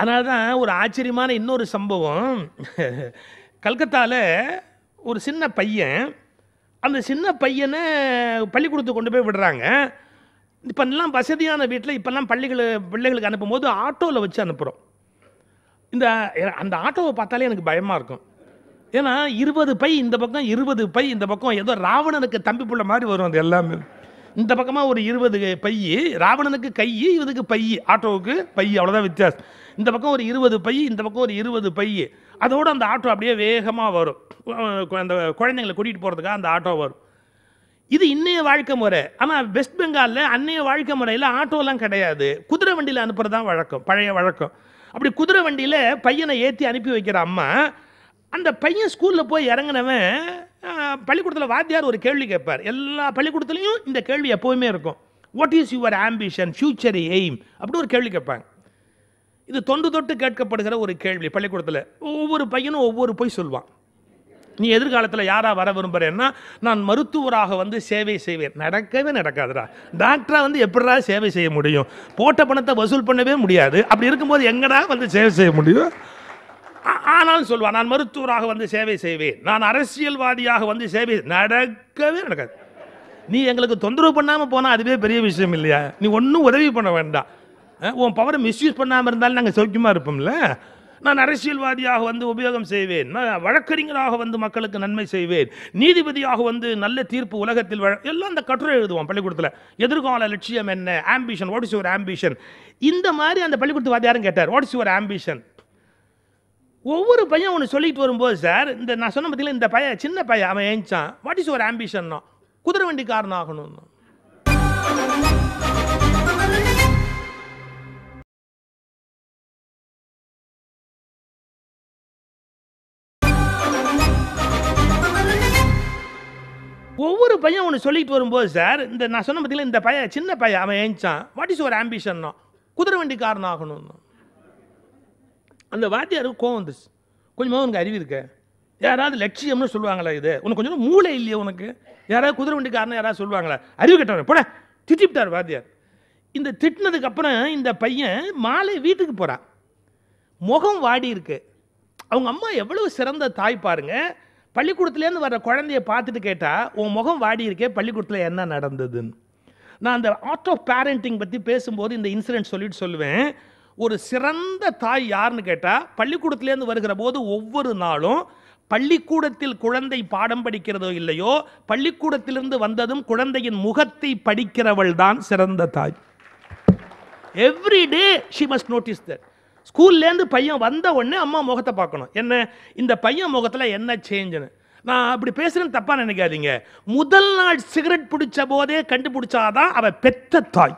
அதனால தான் ஒரு ஆச்சரியமான இன்னொரு சம்பவம் கல்கத்தாவில் ஒரு சின்ன பையன் அந்த சின்ன பையனை பள்ளிக்கூடத்துக்கு கொண்டு போய் விடுறாங்க இப்போல்லாம் வசதியான வீட்டில் இப்போல்லாம் பள்ளிகளை பிள்ளைகளுக்கு அனுப்பும்போது ஆட்டோவில் வச்சு அனுப்புகிறோம் இந்த அந்த ஆட்டோவை பார்த்தாலே எனக்கு பயமாக இருக்கும் ஏன்னா இருபது பை இந்த பக்கம் இருபது பை இந்த பக்கம் ஏதோ ராவணனுக்கு தம்பி புள்ள மாதிரி வரும் அது எல்லாமே இந்த பக்கமாக ஒரு இருபது பை ராவணனுக்கு கை இதுக்கு பை ஆட்டோவுக்கு பை அவ்வளோதான் வித்தியாசம் இந்த பக்கம் ஒரு இருபது பை இந்த பக்கம் ஒரு இருபது பை அதோடு அந்த ஆட்டோ அப்படியே வேகமாக வரும் அஹ் அந்த குழந்தைங்களை கூட்டிகிட்டு போகிறதுக்காக அந்த ஆட்டோ வரும் இது இன்னைய வாழ்க்கை முறை ஆனால் வெஸ்ட் பெங்காலில் அன்னைய வாழ்க்கை முறையில் ஆட்டோலாம் கிடையாது குதிரை வண்டியில் அனுப்புறது தான் வழக்கம் பழைய வழக்கம் அப்படி குதிரை வண்டியில் பையனை ஏற்றி அனுப்பி வைக்கிற அம்மா அந்த பையன் ஸ்கூலில் போய் இறங்கினவன் பள்ளிக்கூடத்தில் வாத்தியார் ஒரு கேள்வி கேட்பார் எல்லா பள்ளிக்கூடத்துலையும் இந்த கேள்வி எப்போவுமே இருக்கும் what is your ambition future aim அப்படி ஒரு கேள்வி கேட்பாங்க இது தொண்டு தொட்டு கேட்கப்படுகிற ஒரு கேள்வி பள்ளிக்கூடத்தில் ஒவ்வொரு பையனும் ஒவ்வொரு போய் சொல்வான் நீ எதிர்காலத்தில் யாரா வர விரும்புகிறேன்னா நான் மருத்துவராக வந்து சேவை செய்வேன் நடக்கவே நடக்காதுடா டாக்டராக வந்து எப்படிடா சேவை செய்ய முடியும் போட்ட பணத்தை வசூல் பண்ணவே முடியாது அப்படி இருக்கும்போது எங்கடா வந்து சேவை செய்ய முடியும் ஆ- ஆனாலும் சொல்லுவான் நான் மருத்துவராக வந்து சேவை செய்வேன் நான் அரசியல்வாதியாக வந்து சேவை நடக்கவே நடக்காது நீ எங்களுக்கு தொந்தரவு பண்ணாமல் போனால் அதுவே பெரிய விஷயம் இல்லையா நீ ஒன்றும் உதவி பண்ண வேண்டாம் அஹ், உன் பவரை மிஸ்யூஸ் பண்ணாமல் இருந்தாலும் நாங்கள் சௌக்கியமாக இருப்போம்ல நான் அரசியல்வாதியாக வந்து உபயோகம் செய்வேன் நான் வழக்கறிஞராக வந்து மக்களுக்கு நன்மை செய்வேன் நீதிபதியாக வந்து நல்ல தீர்ப்பு உலகத்தில் வழ எல்லாம் அந்த கட்டுரை எழுதுவான் பள்ளிக்கூடத்தில் எதிர்கால லட்சியம் என்ன ambition what is your ambition இந்த மாதிரி அந்த பள்ளிக்கூடத்து வாத்தியாரும் கேட்டார் வாட் இஸ் யுவர் ஆம்பிஷன் ஒவ்வொரு பையன் ஒன்று சொல்லிட்டு வரும்போது சார் இந்த நான் சொன்ன பார்த்தீங்களா இந்த பையன் சின்ன பையன் அவன் ஏஞ்சான் வாட் இஸ் யுவர் ஆம்பிஷன்னா குதிரை வண்டிக்காரன் ஆகணும்னு ஒவ்வொரு பையன் ஒன்று சொல்லிட்டு வரும்போது சார் இந்த நான் சொன்ன பார்த்தீங்களா இந்த பையன் சின்ன பையன் அவன் ஏஞ்சான் வாட் இஸ் யுவர் ஆம்பிஷன்னா குதிரை வண்டிக்காரன் ஆகணும்னு அந்த வாத்தியாருக்கு கோவம் வந்துச்சு கொஞ்சமாக உனக்கு அறிவு இருக்க யாராவது லட்சியம்னு சொல்லுவாங்களா இது உனக்கு கொஞ்சம் மூளை இல்லையா உனக்கு யாராவது குதிரை வண்டிக்காரன் யாராவது சொல்லுவாங்களா அறிவு கெட்டவன் போட திட்டிவிட்டார் வாத்தியார் இந்த திட்டினதுக்கு அப்புறம் இந்த பையன் மாலை வீட்டுக்கு போகிறான் முகம் வாடி இருக்கு அவங்க அம்மா எவ்வளவு சிறந்த தாய் பாருங்க பள்ளிக்கூடத்துலேருந்து வர குழந்தைய பார்த்துட்டு கேட்டா உன் முகம் வாடி இருக்கே பள்ளிக்கூடத்தில் என்ன நடந்ததுன்னு நான் அந்த ஆர்ட் ஆஃப் பேரண்டிங் பற்றி பேசும்போது இந்த இன்சிடென்ட் சொல்லிட்டு சொல்லுவேன் ஒரு சிறந்த தாய் யாருன்னு கேட்டால் பள்ளிக்கூடத்துலேருந்து வருகிற போது ஒவ்வொரு நாளும் பள்ளிக்கூடத்தில் குழந்தை பாடம் படிக்கிறதோ இல்லையோ பள்ளிக்கூடத்திலிருந்து வந்ததும் குழந்தையின் முகத்தை படிக்கிறவள் தான் சிறந்த தாய் every day she must notice that ஸ்கூல்லேருந்து பையன் வந்த உடனே அம்மா முகத்தை பார்க்கணும் என்ன இந்த பையன் முகத்தில் என்ன சேஞ்சுன்னு நான் அப்படி பேசுகிறேன்னு தப்பாக நினைக்காதீங்க முதல் நாள் சிகரெட் பிடிச்ச போதே கண்டுபிடிச்சாதான் அவ பெத்த தாய்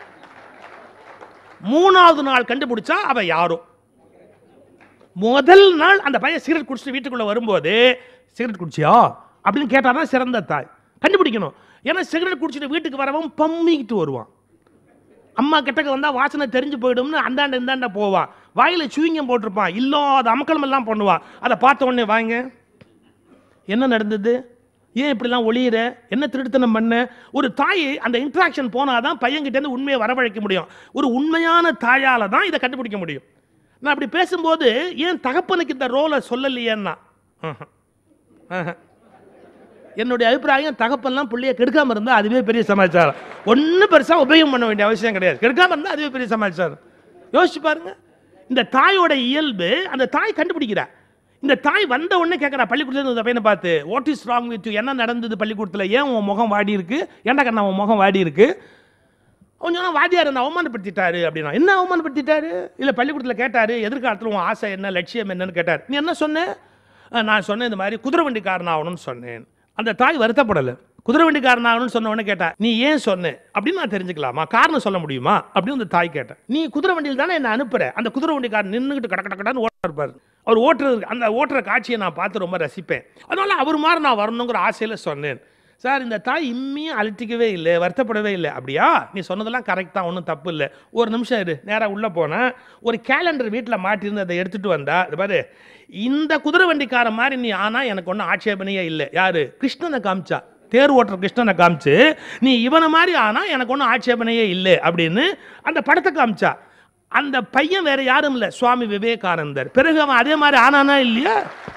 மூணாவது நாள் கண்டுபிடிச்சா அவ யாரோ முதல் நாள் அந்த பையன் சிகரெட் குடிச்சிட்டு வீட்டுக்குள்ளே வரும்போது சிகரெட் குடிச்சியா அப்படின்னு கேட்டால் தான் சிறந்த தாய் கண்டுபிடிக்கணும் ஏன்னா சிகரெட் குடிச்சிட்டு வீட்டுக்கு வரவன் பம்மிக்கிட்டு வருவான் அம்மா கிட்டக்க வந்தால் வாசனை தெரிஞ்சு போயிடும்னு அந்தாண்ட இந்தாண்ட போவான் வாயில் சுவிங்கம் போட்டிருப்பான் இல்லாத அமக்கலம் எல்லாம் பண்ணுவான் அதை பார்த்த உடனே வாங்க என்ன நடந்தது ஏன் இப்படிலாம் ஒளியிற என்ன திருட்டுத்தனம் பண்ண ஒரு தாய் அந்த இன்ட்ராக்ஷன் போனால் தான் பையன்கிட்டேருந்து உண்மையை வரவழைக்க முடியும் ஒரு உண்மையான தாயால் தான் இதை கண்டுபிடிக்க முடியும் நான் அப்படி பேசும்போது ஏன் தகப்பனுக்கு இந்த ரோலை சொல்லலையேன்னா ஆஹா. ஆஹா. என்னுடைய அபிப்பிராயம் தகப்பன்லாம் பிள்ளைய கெடுக்காம இருந்தால் அதுவே பெரிய சமாச்சாரம் ஒன்றும் பெருசாக உபயோகம் பண்ண வேண்டிய அவசியம் கிடையாது கெடுக்காம இருந்தால் அதுவே பெரிய சமாச்சாரம் யோசிச்சு பாருங்க இந்த தாயோட இயல்பு அந்த தாய் கண்டுபிடிக்கிறா இந்த தாய் வந்த உடனே கேட்குறா பள்ளிக்கூடத்துல இந்த பையனை பார்த்து வாட் இஸ் ராங் வித் என்ன நடந்தது பள்ளிக்கூடத்தில் ஏன் உன் முகம் வாடி இருக்கு ஏன்டா கண்ணா உன் முகம் வாடி இருக்கு அவன் சொன்னா வாத்தியார் என்ன அவமானப்படுத்திட்டாரு அப்படின்னா என்ன அவமானப்படுத்திட்டாரு இல்லை பள்ளிக்கூடத்தில் கேட்டாரு எதிர்காலத்தில் உன் ஆசை என்ன லட்சியம் என்னன்னு கேட்டார் நீ என்ன சொன்ன அஹ் நான் சொன்னேன் இந்த மாதிரி குதிரை வண்டிக்காரன் ஆகணும்னு சொன்னேன் அந்த தாய் வருத்தப்படலை குதிரை வண்டிக்காரன் ஆகணும்னு சொன்ன உடனே கேட்டா நீ ஏன் சொன்ன அப்படின்னு நான் தெரிஞ்சுக்கலாமா காரணம் சொல்ல முடியுமா அப்படின்னு அந்த தாய் கேட்டேன் நீ குதிரை வண்டியில் தானே என்ன அனுப்புற அந்த குதிரை வண்டிக்காரன் நின்றுக்கிட்டு கட கட கடன்னு ஓட்ட இருப்பார் அவர் ஓட்டுறது அந்த ஓட்டுற காட்சியை நான் பார்த்து ரொம்ப ரசிப்பேன் அதனால அவர் மாதிரி நான் வரணுங்கிற ஆசையில் சொன்னேன் சார் இந்த தாய் இம்மியும் அலட்டிக்கவே இல்லை வருத்தப்படவே இல்லை அப்படியா நீ சொன்னதெல்லாம் கரெக்ட் தான் ஒன்றும் தப்பு இல்லை ஒரு நிமிஷம் இரு நேராக உள்ளே போனேன் ஒரு கேலண்டர் வீட்டில் மாட்டிருந்து அதை எடுத்துகிட்டு வந்தா இது பாரு இந்த குதிரை வண்டிக்கார மாதிரி நீ ஆனால் எனக்கு ஒன்றும் ஆட்சேபனையே இல்லை யாரு கிருஷ்ணனை காமிச்சா தேர் ஓட்டுற கிருஷ்ணனை காமிச்சு நீ இவனை மாதிரி ஆனால் எனக்கு ஒன்றும் ஆட்சேபனையே இல்லை அப்படின்னு அந்த படத்தை காமிச்சா அந்த பையன் வேற யாரும் இல்லை சுவாமி விவேகானந்தர் பிறகு அவன் அதே மாதிரி ஆனானா இல்லையா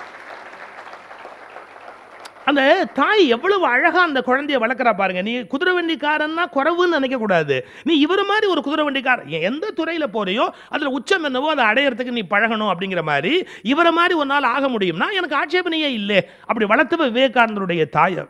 அந்த தாய் எவ்வளவு அழகா அந்த குழந்தைய வளர்க்குறா பாருங்க நீ குதிரை வண்டிக்காரன்னா குறவுன்னு நினைக்க கூடாது நீ இவர் மாதிரி ஒரு குதிரை வண்டிக்காரன் எ- எந்த துறையில போறியோ அதுல உச்சம் என்னவோ அதை அடையறதுக்கு நீ பழகணும் அப்படிங்கிற மாதிரி இவரை மாதிரி ஒரு நாள் ஆக முடியும்னா எனக்கு ஆட்சேபனையே இல்லை அப்படி வளர்த்தவ விவேகானந்தருடைய தாயை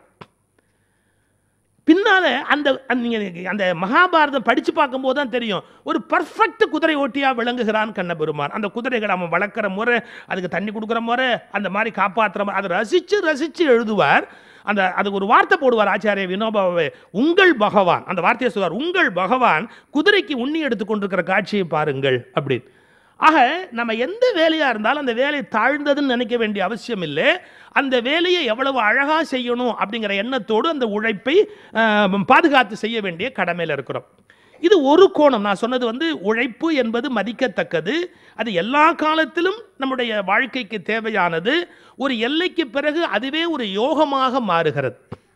பின்னால அந்த அந்த- நீங்க அந்த மகாபாரதம் படிச்சு பார்க்கும்போது தான் தெரியும் ஒரு பர்ஃபெக்ட் குதிரை ஓட்டியா விளங்குகிறான் கண்ணபெருமான் அந்த குதிரைகளை அவன் வளர்க்குற முறை அதுக்கு தண்ணி கொடுக்குற முறை அந்த மாதிரி காப்பாற்றுற முறை அதை ரசிச்சு ரசிச்சு எழுதுவார் அந்த அதுக்கு ஒரு வார்த்தை போடுவார் ஆச்சாரிய வினோபாவே உங்கள் பகவான் அந்த வார்த்தையை சொல்வார் உங்கள் பகவான் குதிரைக்கு உண்ணி எடுத்து கொண்டிருக்கிற காட்சியை பாருங்கள் அப்படின்னு ஆக நம்ம எந்த வேலையா இருந்தாலும் அந்த வேலை தாழ்ந்ததுன்னு நினைக்க வேண்டிய அவசியம் இல்லை அந்த வேலையை எவ்வளவு அழகா செய்யணும் அப்படிங்கிற எண்ணத்தோடு அந்த உழைப்பை ஆஹ், பாதுகாத்து செய்ய வேண்டிய கடமையில் இருக்கிறோம் இது ஒரு கோணம் நான் சொன்னது வந்து உழைப்பு என்பது மதிக்கத்தக்கது அது எல்லா காலத்திலும் நம்முடைய வாழ்க்கைக்கு தேவையானது ஒரு எல்லைக்கு பிறகு அதுவே ஒரு யோகமாக மாறுகிறது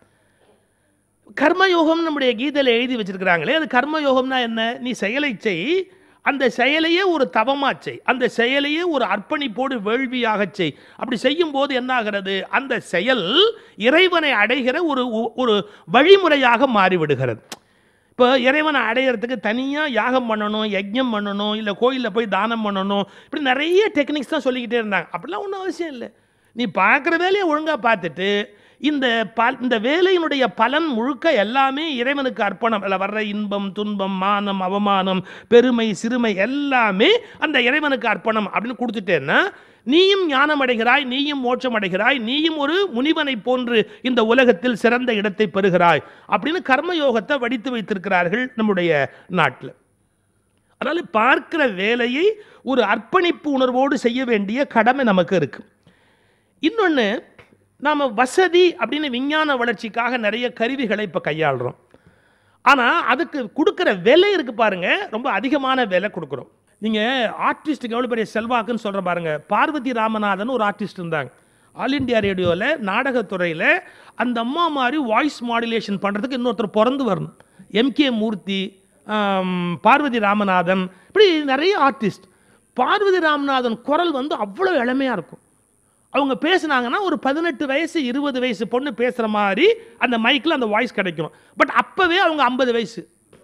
கர்மயோகம் நம்முடைய கீதையில் எழுதி வச்சிருக்கிறாங்களே அது கர்மயோகம்னா என்ன நீ செயலை செய் அந்த செயலையே ஒரு தவமா செய் அந்த செயலையே ஒரு அர்ப்பணிப்போடு வேள்வியாக செய் அப்படி செய்யும் போது என்ன ஆகிறது அந்த செயல் இறைவனை அடைகிற ஒரு ஒரு வழிமுறையாக மாறிவிடுகிறது இப்போ இறைவனை அடையிறதுக்கு தனியாக யாகம் பண்ணணும் யஜ்ஞம் பண்ணணும் இல்லை கோயிலில் போய் தானம் பண்ணணும் இப்படி நிறைய டெக்னிக்ஸ் தான் சொல்லிக்கிட்டே இருந்தாங்க அப்படிலாம் ஒன்றும் அவசியம் இல்லை நீ பார்க்குற வேலையை ஒழுங்காக பார்த்துட்டு இந்த ப இந்த வேலையினுடைய பலன் முழுக்க எல்லாமே இறைவனுக்கு அர்ப்பணம் அதில் வர்ற இன்பம் துன்பம் மானம் அவமானம் பெருமை சிறுமை எல்லாமே அந்த இறைவனுக்கு அர்ப்பணம் அப்படின்னு கொடுத்துட்டேன்னா நீயும் ஞானம் அடைகிறாய் நீயும் மோட்சம் அடைகிறாய் நீயும் ஒரு முனிவனை போன்று இந்த உலகத்தில் சிறந்த இடத்தை பெறுகிறாய் அப்படின்னு கர்மயோகத்தை வடித்து வைத்திருக்கிறார்கள் நம்முடைய நாட்டில் அதனால் பார்க்கிற வேலையை ஒரு அர்ப்பணிப்பு உணர்வோடு செய்ய வேண்டிய கடமை நமக்கு இருக்கு இன்னொன்று நாம் வசதி அப்படின்னு விஞ்ஞான வளர்ச்சிக்காக நிறைய கருவிகளை இப்போ கையாளுறோம் ஆனால் அதுக்கு கொடுக்குற விலை இருக்கு பாருங்க ரொம்ப அதிகமான விலை கொடுக்குறோம் நீங்கள் ஆர்டிஸ்ட்டுக்கு எவ்வளோ பெரிய செல்வாக்குன்னு சொல்கிற பாருங்க பார்வதி ராமநாதன் ஒரு ஆர்டிஸ்ட் இருந்தாங்க ஆல் இண்டியா ரேடியோவில் நாடகத்துறையில் அந்த அம்மா மாதிரி வாய்ஸ் மாடுலேஷன் பண்ணுறதுக்கு இன்னொருத்தர் பிறந்து வரணும் எம்கே மூர்த்தி ஆம், பார்வதி ராமநாதன் இப்படி நிறைய ஆர்டிஸ்ட் பார்வதி ராமநாதன் குரல் வந்து அவ்வளோ இளமையாக இருக்கும் அவங்க பேசுனாங்கன்னா ஒரு பதினெட்டு வயசு இருபது வயசு பொண்ணு பேசுகிற மாதிரி அந்த மைக்கில் அந்த வாய்ஸ் கிடைக்கும் பட் அப்போவே அவங்க ஐம்பது வயசு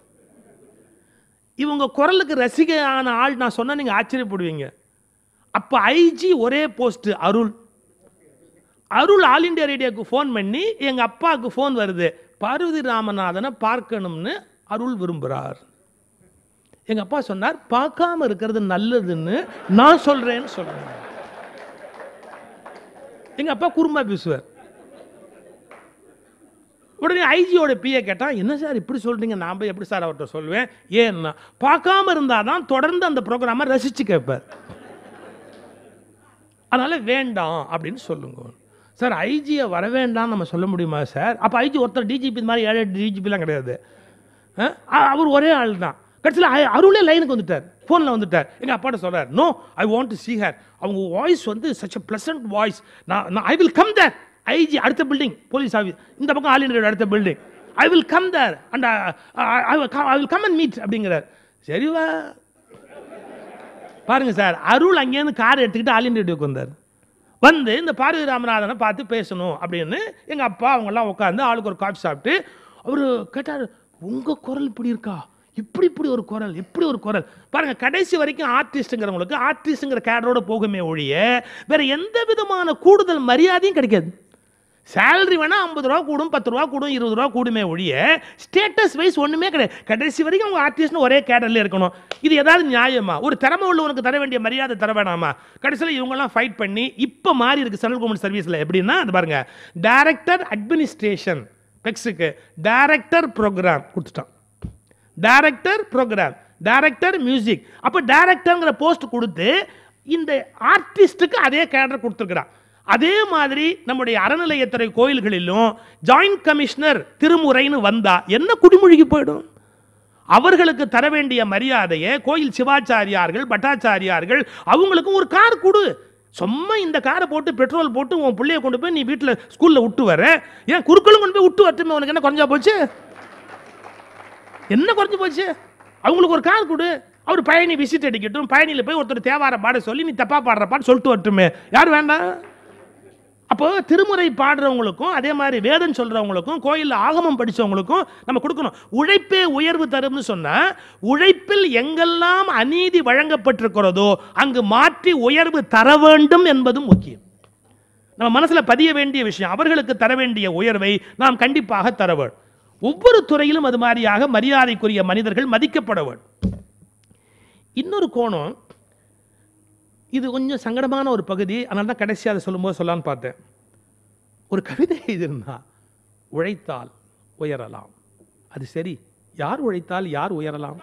இவங்க குரலுக்கு ரசிகையான ஆள் நான் சொன்னா நீங்கள் ஆச்சரியப்படுவீங்க அப்போ ஐஜி ஒரே post Arul Arul all India ரேடியோக்கு ஃபோன் பண்ணி எங்கள் அப்பாவுக்கு ஃபோன் வருது பார்வதி ராமநாதனை பார்க்கணும்னு அருள் விரும்புகிறார் எங்கள் அப்பா சொன்னார் பார்க்காம இருக்கிறது நல்லதுன்னு நான் சொல்கிறேன்னு சொல்கிறேன் எங்கள் அப்பா குறும்பா பேசுவார் உடனே ஐஜியோட பிஏ கேட்டால் என்ன சார் இப்படி சொல்கிறீங்க நான் போய் எப்படி சார் அவர்கிட்ட சொல்லுவேன் ஏன்னா பார்க்காம இருந்தால் தான் தொடர்ந்து அந்த ப்ரோக்ராமை ரசித்து கேட்பார் அதனால் வேண்டாம் அப்படின்னு சொல்லுங்க சார் ஐஜியை வர வேண்டாம் நம்ம சொல்ல முடியுமா சார் அப்போ ஐஜி ஒருத்தர் டிஜிபி மாதிரி ஏழு டிஜிபிலாம் கிடையாது அஹ், அ- அவர் ஒரே ஆள் தான் கடைசியில் அ- அருளே லைனுக்கு வந்துட்டார் ஃபோனில் வந்துட்டார் எங்கள் அப்பாட்ட சொல்றார் no I want to see her அவங்க வாய்ஸ் வந்து சச் a pleasant வாய்ஸ் நான் நான் I will come there IG அடுத்த பில்டிங் போலீஸ் ஆஃபீஸ் இந்த பக்கம் ஆல் இண்டியா அடுத்த building I will come there and I will come and meet அப்படிங்கிறார் சரிவா பாருங்க சார் அருள் அங்கேருந்து கார் எடுத்துக்கிட்டு ஆல் இண்டியா ரேடியோக்கு வந்தார் வந்து இந்த பார்வதி ராமநாதனை பார்த்து பேசணும் அப்படின்னு எங்கள் அப்பா அவங்கெல்லாம் உட்காந்து ஆளுக்கு ஒரு காஃபி சாப்பிட்டு அவர் கேட்டார் உங்கள் குரல் இப்படி இருக்கா இப்படி இப்படி ஒரு குரல் இப்படி ஒரு குரல் பாருங்க கடைசி வரைக்கும் ஆர்டிஸ்ட்டுங்கிறவங்களுக்கு ஆர்டிஸ்ட்டுங்கிற கேடரோட போகுமே ஒழிய வேற எந்த விதமான கூடுதல் மரியாதையும் கிடைக்காது சேலரி வேணா ஐம்பது ரூபா கூடும் பத்து ரூபா கூடும் இருபது ரூபா கூடுமே ஒழிய ஸ்டேட்டஸ் வைஸ் ஒன்றுமே கிடையாது கடைசி வரைக்கும் அவங்க ஆர்டிஸ்ட்னு ஒரே கேடர்ல இருக்கணும் இது ஏதாவது நியாயமா ஒரு திறமை உள்ளவனுக்கு தர வேண்டிய மரியாதை தர வேணாமா கடைசியில் இவங்கெல்லாம் ஃபைட் பண்ணி இப்போ மாறி இருக்கு சென்ட்ரல் கவர்மெண்ட் சர்வீஸில் எப்படின்னா அது பாருங்க டைரக்டர் அட்மினிஸ்ட்ரேஷன் பெக்ஸுக்கு டைரக்டர் ப்ரோக்ராம் கொடுத்துட்டான் டைரக்டர் ப்ரோக்ராம் டைரக்டர் மியூசிக் அப்போ டைரக்டர்ங்கிற போஸ்ட் கொடுத்து இந்த ஆர்டிஸ்ட்டுக்கு அதே கேடர் கொடுத்துருக்குறான் அதே மாதிரி நம்முடைய அறநிலையத்துறை கோயில்களிலும் ஜாயிண்ட் கமிஷனர் திருமுறைன்னு வந்தா என்ன குடிமொழிக்கு போயிடும் அவர்களுக்கு தர வேண்டிய மரியாதையை கோயில் சிவாச்சாரியார்கள் பட்டாச்சாரியார்கள் அவங்களுக்கும் ஒரு கார் கொடு சும்மா இந்த காரை போட்டு பெட்ரோல் போட்டு உன் பிள்ளைய கொண்டு போய் நீ வீட்டில் ஸ்கூலில் விட்டு வர ஏன் குறுக்களும் கொண்டு போய் விட்டு வரட்டுமே உனக்கு என்ன குறைஞ்சா போச்சு என்ன குறைஞ்சு போச்சு அவங்களுக்கு ஒரு கார் கொடு அவர் பழனி விசிட் அடிக்கட்டும் பழனியில் போய் ஒருத்தர் தேவார பாட சொல்லி நீ தப்பா பாடுற பாட்டு சொல்லிட்டு வரட்டுமே யார் வேண்டாம் அப்போ திருமுறை பாடுறவங்களுக்கும் அதே மாதிரி வேதம் சொல்றவங்களுக்கும் கோயிலில் ஆகமம் படிச்சவங்களுக்கும் நம்ம கொடுக்கணும் உழைப்பே உயர்வு தரும்னு சொன்னா உழைப்பில் எங்கெல்லாம் அநீதி வழங்கப்பட்டிருக்கிறதோ அங்கு மாற்றி உயர்வு தர வேண்டும் என்பதும் முக்கியம் நம்ம மனசுல பதிய வேண்டிய விஷயம் அவர்களுக்கு தர வேண்டிய உயர்வை நாம் கண்டிப்பாக தர வேண்டும் ஒவ்வொரு துறையிலும் அது மாதிரியாக மரியாதைக்குரிய மனிதர்கள் மதிக்கப்பட வேண்டும் இன்னொரு கோணம் இது கொஞ்சம் சங்கடமான ஒரு பகுதி அதனால தான் கடைசியாக அதை சொல்லும்போது சொல்லலான்னு பார்த்தேன் ஒரு கவிதை எழுதியிருந்தா உழைத்தால் உயரலாம் அது சரி யார் உழைத்தால் யார் உயரலாம்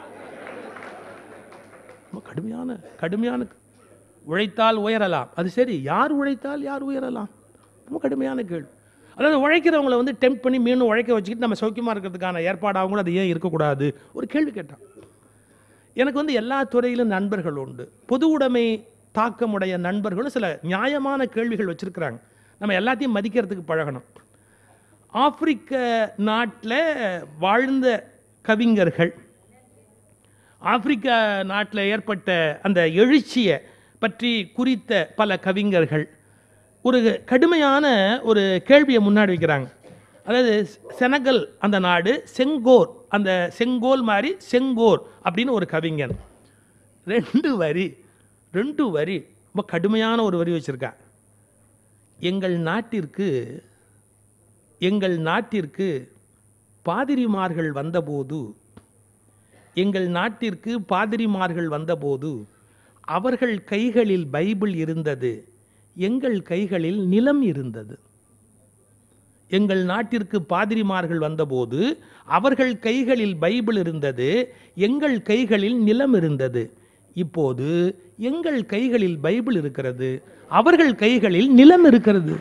ரொம்ப கடுமையான கடுமையான உழைத்தால் உயரலாம் அது சரி யார் உழைத்தால் யார் உயரலாம் ரொம்ப கடுமையான கேள்வி அதாவது உழைக்கிறவங்கள வந்து டெம்ப் பண்ணி மீண்டும் உழைக்க வச்சுக்கிட்டு நம்ம சௌக்கியமாக இருக்கிறதுக்கான ஏற்பாடாகவும் கூட அது ஏன் இருக்கக்கூடாது ஒரு கேள்வி கேட்டான் எனக்கு வந்து எல்லா துறையிலும் நண்பர்கள் உண்டு பொது உடைமை தாக்கமுடைய நண்பர்களும் சில நியாயமான கேள்விகள் வச்சுருக்கிறாங்க நம்ம எல்லாத்தையும் மதிக்கிறதுக்கு பழகணும் ஆப்பிரிக்க நாட்டில் வாழ்ந்த கவிஞர்கள் ஆப்பிரிக்கா நாட்டில் ஏற்பட்ட அந்த எழுச்சியை பற்றி குறித்த பல கவிஞர்கள் ஒரு கடுமையான ஒரு கேள்வியை முன்னாடி வைக்கிறாங்க அதாவது செனகல் அந்த நாடு செங்கோர் அந்த செங்கோல் மாதிரி செங்கோர் அப்படின்னு ஒரு கவிஞன் ரெண்டு வரி ரெண்டு வரி ரொம்ப கடுமையான ஒரு வரி வச்சுருக்கா எங்கள் நாட்டிற்கு எங்கள் நாட்டிற்கு பாதிரிமார்கள் வந்தபோது எங்கள் நாட்டிற்கு பாதிரிமார்கள் வந்தபோது அவர்கள் கைகளில் பைபிள் இருந்தது எங்கள் கைகளில் நிலம் இருந்தது எங்கள் நாட்டிற்கு பாதிரிமார்கள் வந்தபோது அவர்கள் கைகளில் பைபிள் இருந்தது எங்கள் கைகளில் நிலம் இருந்தது இப்போது எங்கள் கைகளில் பைபிள் இருக்கிறது அவர்கள் கைகளில் நிலம் இருக்கிறது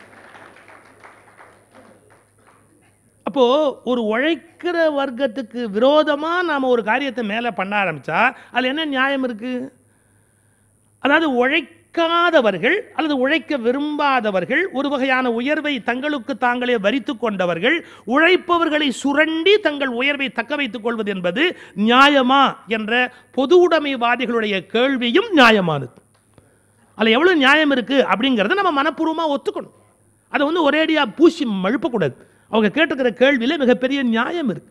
அப்போ ஒரு உழைக்கிற வர்க்கத்துக்கு விரோதமா நாம ஒரு காரியத்தை மேல பண்ண ஆரம்பிச்சா அதுல என்ன நியாயம் இருக்கு அதாவது உழைக்காதவர்கள் அல்லது உழைக்க விரும்பாதவர்கள் ஒரு வகையான உயர்வை தங்களுக்கு தாங்களே வரித்து கொண்டவர்கள் உழைப்பவர்களை சுரண்டி தங்கள் உயர்வை தக்க வைத்துக் கொள்வது என்பது நியாயமா என்ற பொது உடைமைவாதிகளுடைய கேள்வியும் நியாயமானது அதில் எவ்வளோ நியாயம் இருக்கு அப்படிங்கிறத நம்ம மனப்பூர்வமாக ஒத்துக்கணும் அதை வந்து ஒரேடியாக பூசி மழுப்பக்கூடாது அவங்க கேட்டுக்கிற கேள்வியில் மிகப்பெரிய நியாயம் இருக்கு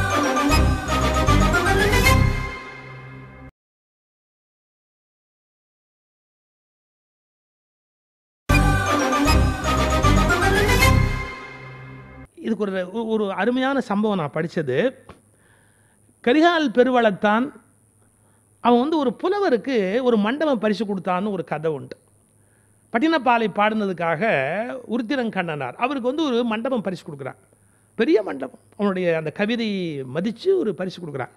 இதுக்கு ஒரு ஒரு அருமையான சம்பவம் நான் படித்தது கரிகால் பெருவளத்தான் அவன் வந்து ஒரு புலவருக்கு ஒரு மண்டபம் பரிசு கொடுத்தான்னு ஒரு கதை உண்டு பட்டினப்பாலை பாடினதுக்காக உருத்திரங்கண்ணனார் அவருக்கு வந்து ஒரு மண்டபம் பரிசு கொடுக்குறான் பெரிய மண்டபம் அவனுடைய அந்த கவிதை மதித்து ஒரு பரிசு கொடுக்குறான்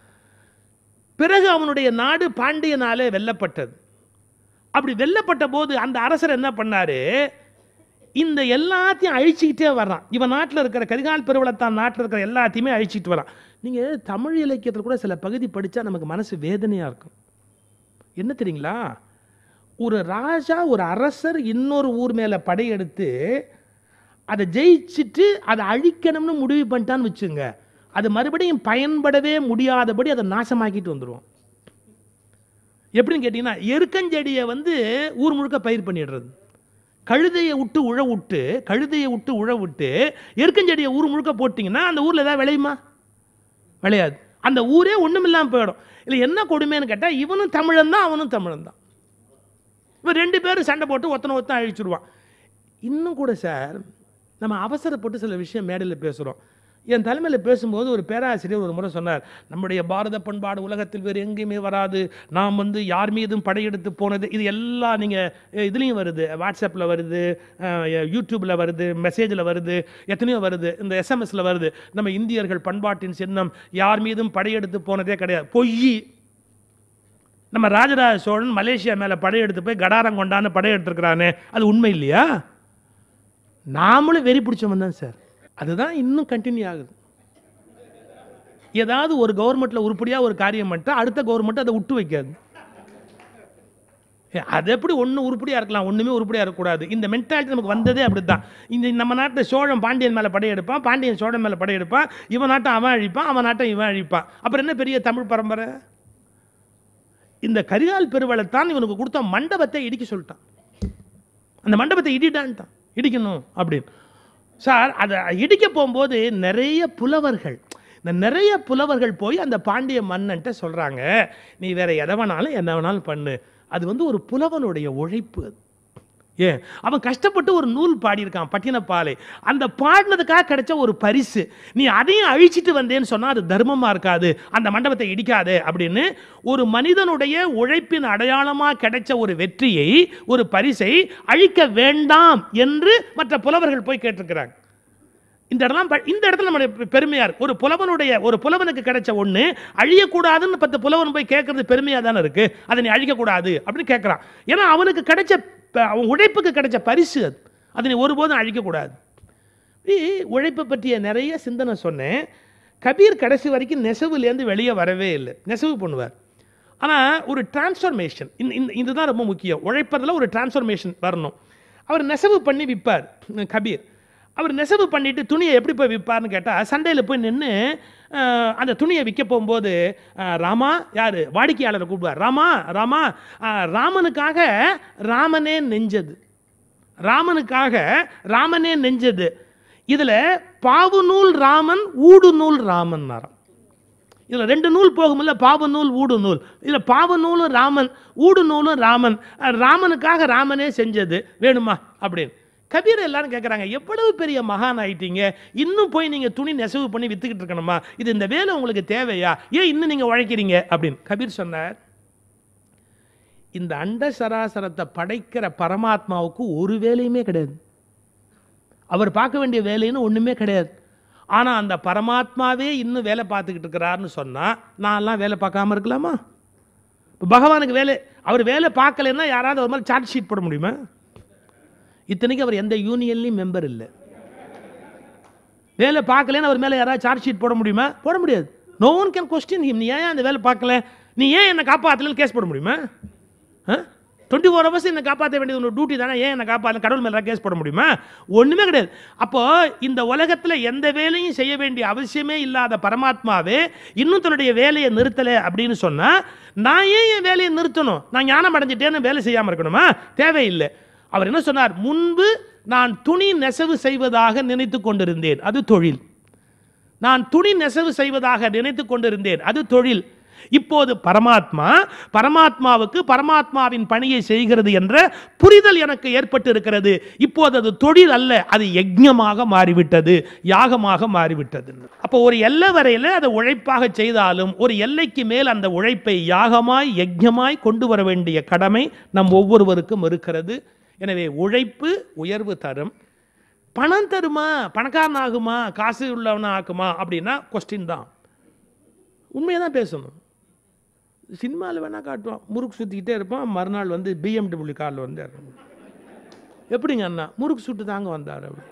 பிறகு அவனுடைய நாடு பாண்டியனாலே வெல்லப்பட்டது அப்படி வெல்லப்பட்ட போது அந்த அரசர் என்ன பண்ணாரு இந்த எல்லாத்தையும் அழிச்சிக்கிட்டே வர்றான் இவன் நாட்டில் இருக்கிற கரிகால் பெருவளத்தான் நாட்டில் இருக்கிற எல்லாத்தையுமே அழிச்சிட்டு வரான் நீங்கள் தமிழ் இலக்கியத்தில் கூட சில பகுதி படித்தா நமக்கு மனசு வேதனையாக இருக்கும் என்ன தெரியுங்களா ஒரு ராஜா ஒரு அரசர் இன்னொரு ஊர் மேலே படையெடுத்து அதை ஜெயிச்சிட்டு அதை அழிக்கணும்னு முடிவு பண்ணிட்டான்னு வச்சுங்க அது மறுபடியும் பயன்படவே முடியாதபடி அதை நாசமாக்கிட்டு வந்துடுவோம் எப்படின்னு கேட்டிங்கன்னா எருக்கஞ்செடியை வந்து ஊர் முழுக்க பயிர் பண்ணிடுறது கழுதையை விட்டு உழ விட்டு கழுதையை விட்டு உழ விட்டு எருக்கஞ்செடியை ஊர் முழுக்க போட்டிங்கன்னா அந்த ஊரில் ஏதாவது விளையுமா விளையாது அந்த ஊரே ஒன்றும் இல்லாமல் போயிடும் இல்லை என்ன கொடுமைன்னு கேட்டால் இவனும் தமிழன் தான் அவனும் தமிழன் தான் இவன் ரெண்டு பேரும் சண்டை போட்டு ஒத்தனை ஒத்தனை அழிச்சிடுவான் இன்னும் கூட சார் நம்ம அவசரப்பட்டு சில விஷயம் மேடையில் பேசுகிறோம் என் தலைமையில் பேசும்போது ஒரு பேராசிரியர் ஒரு முறை சொன்னார் நம்முடைய பாரத பண்பாடு உலகத்தில் வேறு எங்கேயுமே வராது நாம் வந்து யார் மீதும் படையெடுத்து போனது இது எல்லாம் நீங்கள் இதுலேயும் வருது வாட்ஸ்அப்பில் வருது யூடியூப்பில் வருது மெசேஜில் வருது எத்தனையோ வருது இந்த எஸ்எம்எஸில் வருது நம்ம இந்தியர்கள் பண்பாட்டின் சின்னம் யார் மீதும் படையெடுத்து போனதே கிடையாது பொய் நம்ம ராஜராஜ சோழன் மலேசியா மேலே படையெடுத்து போய் கடாரம் கொண்டான்னு படையெடுத்துருக்கிறானே அது உண்மை இல்லையா நாமளும் வெறி பிடிச்சவன் தான் சார் அதுதான் இன்னும் கண்டினியூ ஆகுது ஏதாவது ஒரு கவர்மெண்ட்டில் உருப்படியாக ஒரு காரியம் பண்ணிட்டா அடுத்த கவர்மெண்ட் அதை விட்டு வைக்காது ஏ, அது எப்படி ஒன்று உருப்படியாக இருக்கலாம் ஒன்றுமே உருப்படியாக இருக்கக்கூடாது இந்த மென்டாலிட்டி நமக்கு வந்ததே அப்படி தான் இந்த நம்ம நாட்டில் சோழன் பாண்டியன் மேலே படையெடுப்பான் பாண்டியன் சோழன் மேலே படையெடுப்பான் இவன் நாட்டை அவன் அழிப்பான் அவன் நாட்டை இவன் அழிப்பான் அப்புறம் என்ன பெரிய தமிழ் பரம்பரை இந்த கரிகால் பெருவளைத்தான் இவனுக்கு கொடுத்த மண்டபத்தை இடிக்க சொல்லிட்டான் அந்த மண்டபத்தை இடிட்டான்ட்டான் இடிக்கணும் அப்படின்னு சார் அதை இடிக்க போகும்போது நிறைய புலவர்கள் இந்த நிறைய புலவர்கள் போய் அந்த பாண்டிய மன்னன்ட்ட சொல்கிறாங்க நீ வேற எதை வேணாலும் என்ன வேணாலும் பண்ணு அது வந்து ஒரு புலவனுடைய உழைப்பு அது ஏன் அவன் கஷ்டப்பட்டு ஒரு நூல் பாடியிருக்கான் பட்டினப்பாலை அந்த பாடினதுக்காக கிடைச்ச ஒரு பரிசு நீ அதையும் அழிச்சிட்டு வந்தேன்னு சொன்னால் அது தர்மமாக இருக்காது அந்த மண்டபத்தை இடிக்காதே அப்படின்னு ஒரு மனிதனுடைய உழைப்பின் அடையாளமாக கிடைச்ச ஒரு வெற்றியை ஒரு பரிசை அழிக்க வேண்டாம் என்று மற்ற புலவர்கள் போய் கேட்டிருக்கிறாங்க இந்த இடம்லாம் ப- இந்த இடத்துல நம்ம பெருமையா இருக்கு ஒரு புலவனுடைய ஒரு புலவனுக்கு கிடைச்ச ஒண்ணு அழியக்கூடாதுன்னு பத்து புலவன் போய் கேட்கறது பெருமையா தானே இருக்கு அதை நீ அழிக்கக்கூடாது அப்படின்னு கேட்கறான் ஏன்னா அவனுக்கு கிடைச்ச ப- அவன் உழைப்புக்கு கிடைச்ச பரிசு அது அதை நீ ஒருபோதும் அழிக்கக்கூடாது இப்படி உழைப்பை பற்றிய நிறைய சிந்தனை சொன்னேன் கபீர் கடைசி வரைக்கும் நெசவுலேருந்து வெளியே வரவே இல்லை நெசவு பண்ணுவார் ஆனால் ஒரு டிரான்ஸ்ஃபர்மேஷன் இந்த இதுதான் ரொம்ப முக்கியம் உழைப்பதில் ஒரு டிரான்ஸ்ஃபர்மேஷன் வரணும் அவர் நெசவு பண்ணி விற்பார் கபீர் அவர் நெசவு பண்ணிட்டு துணியை எப்படி போய் விற்பார்னு கேட்டால் சண்டையில் போய் நின்று அந்த துணியை விற்க போகும்போது அஹ், ராமா யார் வாடிக்கையாளரை கூப்பிடுவார் ராமா ராமா அஹ், ராமனுக்காக ராமனே நெஞ்சது ராமனுக்காக ராமனே நெஞ்சது இதில் பாவு நூல் ராமன் ஊடு நூல் ராமன் இதில் ரெண்டு நூல் போகுமில்ல பாவ நூல் ஊடு நூல் இதில் பாவ நூலும் ராமன் ஊடு நூலும் ராமன் அஹ் ராமனுக்காக ராமனே செஞ்சது வேணுமா அப்படின்னு கபீர் எல்லாரும் கேட்குறாங்க எவ்வளவு பெரிய மகான் ஆயிட்டீங்க இன்னும் போய் நீங்கள் துணி நெசவு பண்ணி வித்துக்கிட்டு இருக்கணுமா இது இந்த வேலை உங்களுக்கு தேவையா ஏன் இன்னும் நீங்கள் உழைக்கிறீங்க அப்படின்னு கபீர் சொன்னார் இந்த அண்ட சராசரத்தை படைக்கிற பரமாத்மாவுக்கு ஒரு வேலையுமே கிடையாது அவர் பார்க்க வேண்டிய வேலைன்னு ஒன்றுமே கிடையாது ஆனால் அந்த பரமாத்மாவே இன்னும் வேலை பார்த்துக்கிட்டு இருக்கிறாருன்னு சொன்னால் நான்லாம் வேலை பார்க்காம இருக்கலாமா இப்போ பகவானுக்கு வேலை அவர் வேலை பார்க்கலைன்னா யாராவது ஒரு மாதிரி சார்ஜ் ஷீட் போட முடியுமா இத்தனைக்கு அவர் எந்த யூனியன்லையும் மெம்பர் இல்லை வேலை பார்க்கலன்னு அவர் மேலே யாராவது சார்ஜ் ஷீட் போட முடியுமா போட முடியாது no one can question him நீ ஏன் அந்த வேலை பார்க்கல நீ ஏன் என்னை காப்பாற்றலன்னு கேஸ் போட முடியுமா டுவெண்ட்டி ஃபோர் ஹவர்ஸ் என்னை காப்பாற்ற வேண்டியது உன்னோட டியூட்டி தானே ஏன் என்னை காப்பாற்ற கடவுள் மேலே கேஸ் போட முடியுமா ஒன்றுமே கிடையாது அப்போ இந்த உலகத்தில் எந்த வேலையும் செய்ய வேண்டிய அவசியமே இல்லாத பரமாத்மாவே இன்னும் தன்னுடைய வேலையை நிறுத்தலை அப்படின்னு சொன்னால் நான் ஏன் என் வேலையை நிறுத்தணும் நான் ஞானம் அடைஞ்சிட்டேன்னு வேலை செய்யாமல் இருக்கணுமா தேவையில்லை அவர் என்ன சொன்னார் முன்பு நான் துணி நெசவு செய்வதாக நினைத்து கொண்டிருந்தேன் அது தொழில் நான் துணி நெசவு செய்வதாக நினைத்து கொண்டிருந்தேன் அது தொழில் இப்போது பரமாத்மா பரமாத்மாவுக்கு பரமாத்மாவின் பணியை செய்கிறது என்ற புரிதல் எனக்கு ஏற்பட்டு இருக்கிறது இப்போது அது தொழில் அல்ல அது யஜ்ஞமாக மாறிவிட்டது யாகமாக மாறிவிட்டது அப்போ ஒரு எல்லை வரையில் அதை உழைப்பாக செய்தாலும் ஒரு எல்லைக்கு மேல் அந்த உழைப்பை யாகமாய் யஜ்ஞமாய் கொண்டு வர வேண்டிய கடமை நம் ஒவ்வொருவருக்கும் இருக்கிறது எனவே உழைப்பு உயர்வு தரும் பணம் தருமா பணக்காரன் ஆகுமா காசு உள்ளவனா ஆக்குமா அப்படின்னா கொஸ்டின் தான் உண்மையை தான் பேசணும் சினிமாவில் வேணால் காட்டுவான் முறுக்கு சுற்றிக்கிட்டே இருப்பான் மறுநாள் வந்து பிஎம்டபிள்யூ காரில் வந்து இறங்கும். எப்படிங்க அண்ணா முறுக்கு சுட்டு தாங்க வந்தார் அப்படி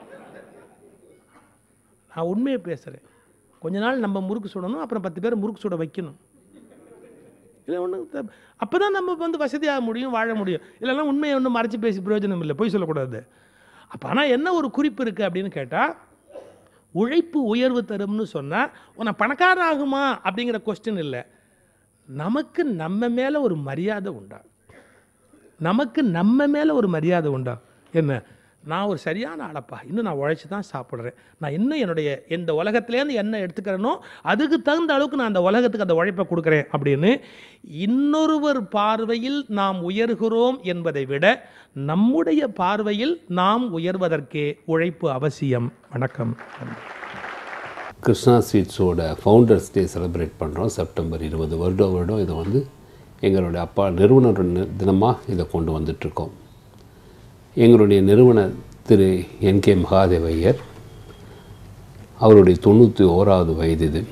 நான் உண்மையை பேசுகிறேன் கொஞ்ச நாள் நம்ம முறுக்கு சுடணும் அப்புறம் பத்து பேர் முறுக்கு சுட வைக்கணும் இல்லை ஒன்றும் அப்போ தான் நம்ம வந்து வசதியாக முடியும் வாழ முடியும் இல்லைன்னா உண்மையை ஒன்றும் மறைச்சு பேசி பிரயோஜனம் இல்லை பொய் சொல்லக்கூடாது அப்போ ஆனால் என்ன ஒரு குறிப்பு இருக்குது அப்படின்னு கேட்டால் உழைப்பு உயர்வு தரும்னு சொன்னால் உன்னை பணக்காரன் ஆகுமா அப்படிங்கிற கொஸ்டின் இல்லை நமக்கு நம்ம மேலே ஒரு மரியாதை உண்டா நமக்கு நம்ம மேலே ஒரு மரியாதை உண்டா என்ன நான் ஒரு சரியான ஆளப்பா இன்னும் நான் உழைச்சி தான் சாப்பிட்றேன் நான் இன்னும் என்னுடைய இந்த உலகத்துலேருந்து என்ன எடுத்துக்கிறேனோ அதுக்கு தகுந்த அளவுக்கு நான் அந்த உலகத்துக்கு அந்த உழைப்பை கொடுக்குறேன் அப்படின்னு இன்னொருவர் பார்வையில் நாம் உயர்கிறோம் என்பதை விட நம்முடைய பார்வையில் நாம் உயர்வதற்கே உழைப்பு அவசியம் வணக்கம் கிருஷ்ணா ஸ்வீட்ஸோட ஃபவுண்டர்ஸ் டே செலிப்ரேட் பண்ணுறோம் செப்டம்பர் இருபது வருடம் வருடம் இதை வந்து எங்களுடைய அப்பா நிறுவனர் தினமாக இதை கொண்டு வந்துட்ருக்கோம் எங்களுடைய நிறுவனர் திரு என் கே மகாதேவையர் அவருடைய தொண்ணூற்றி ஓராவது வயது இது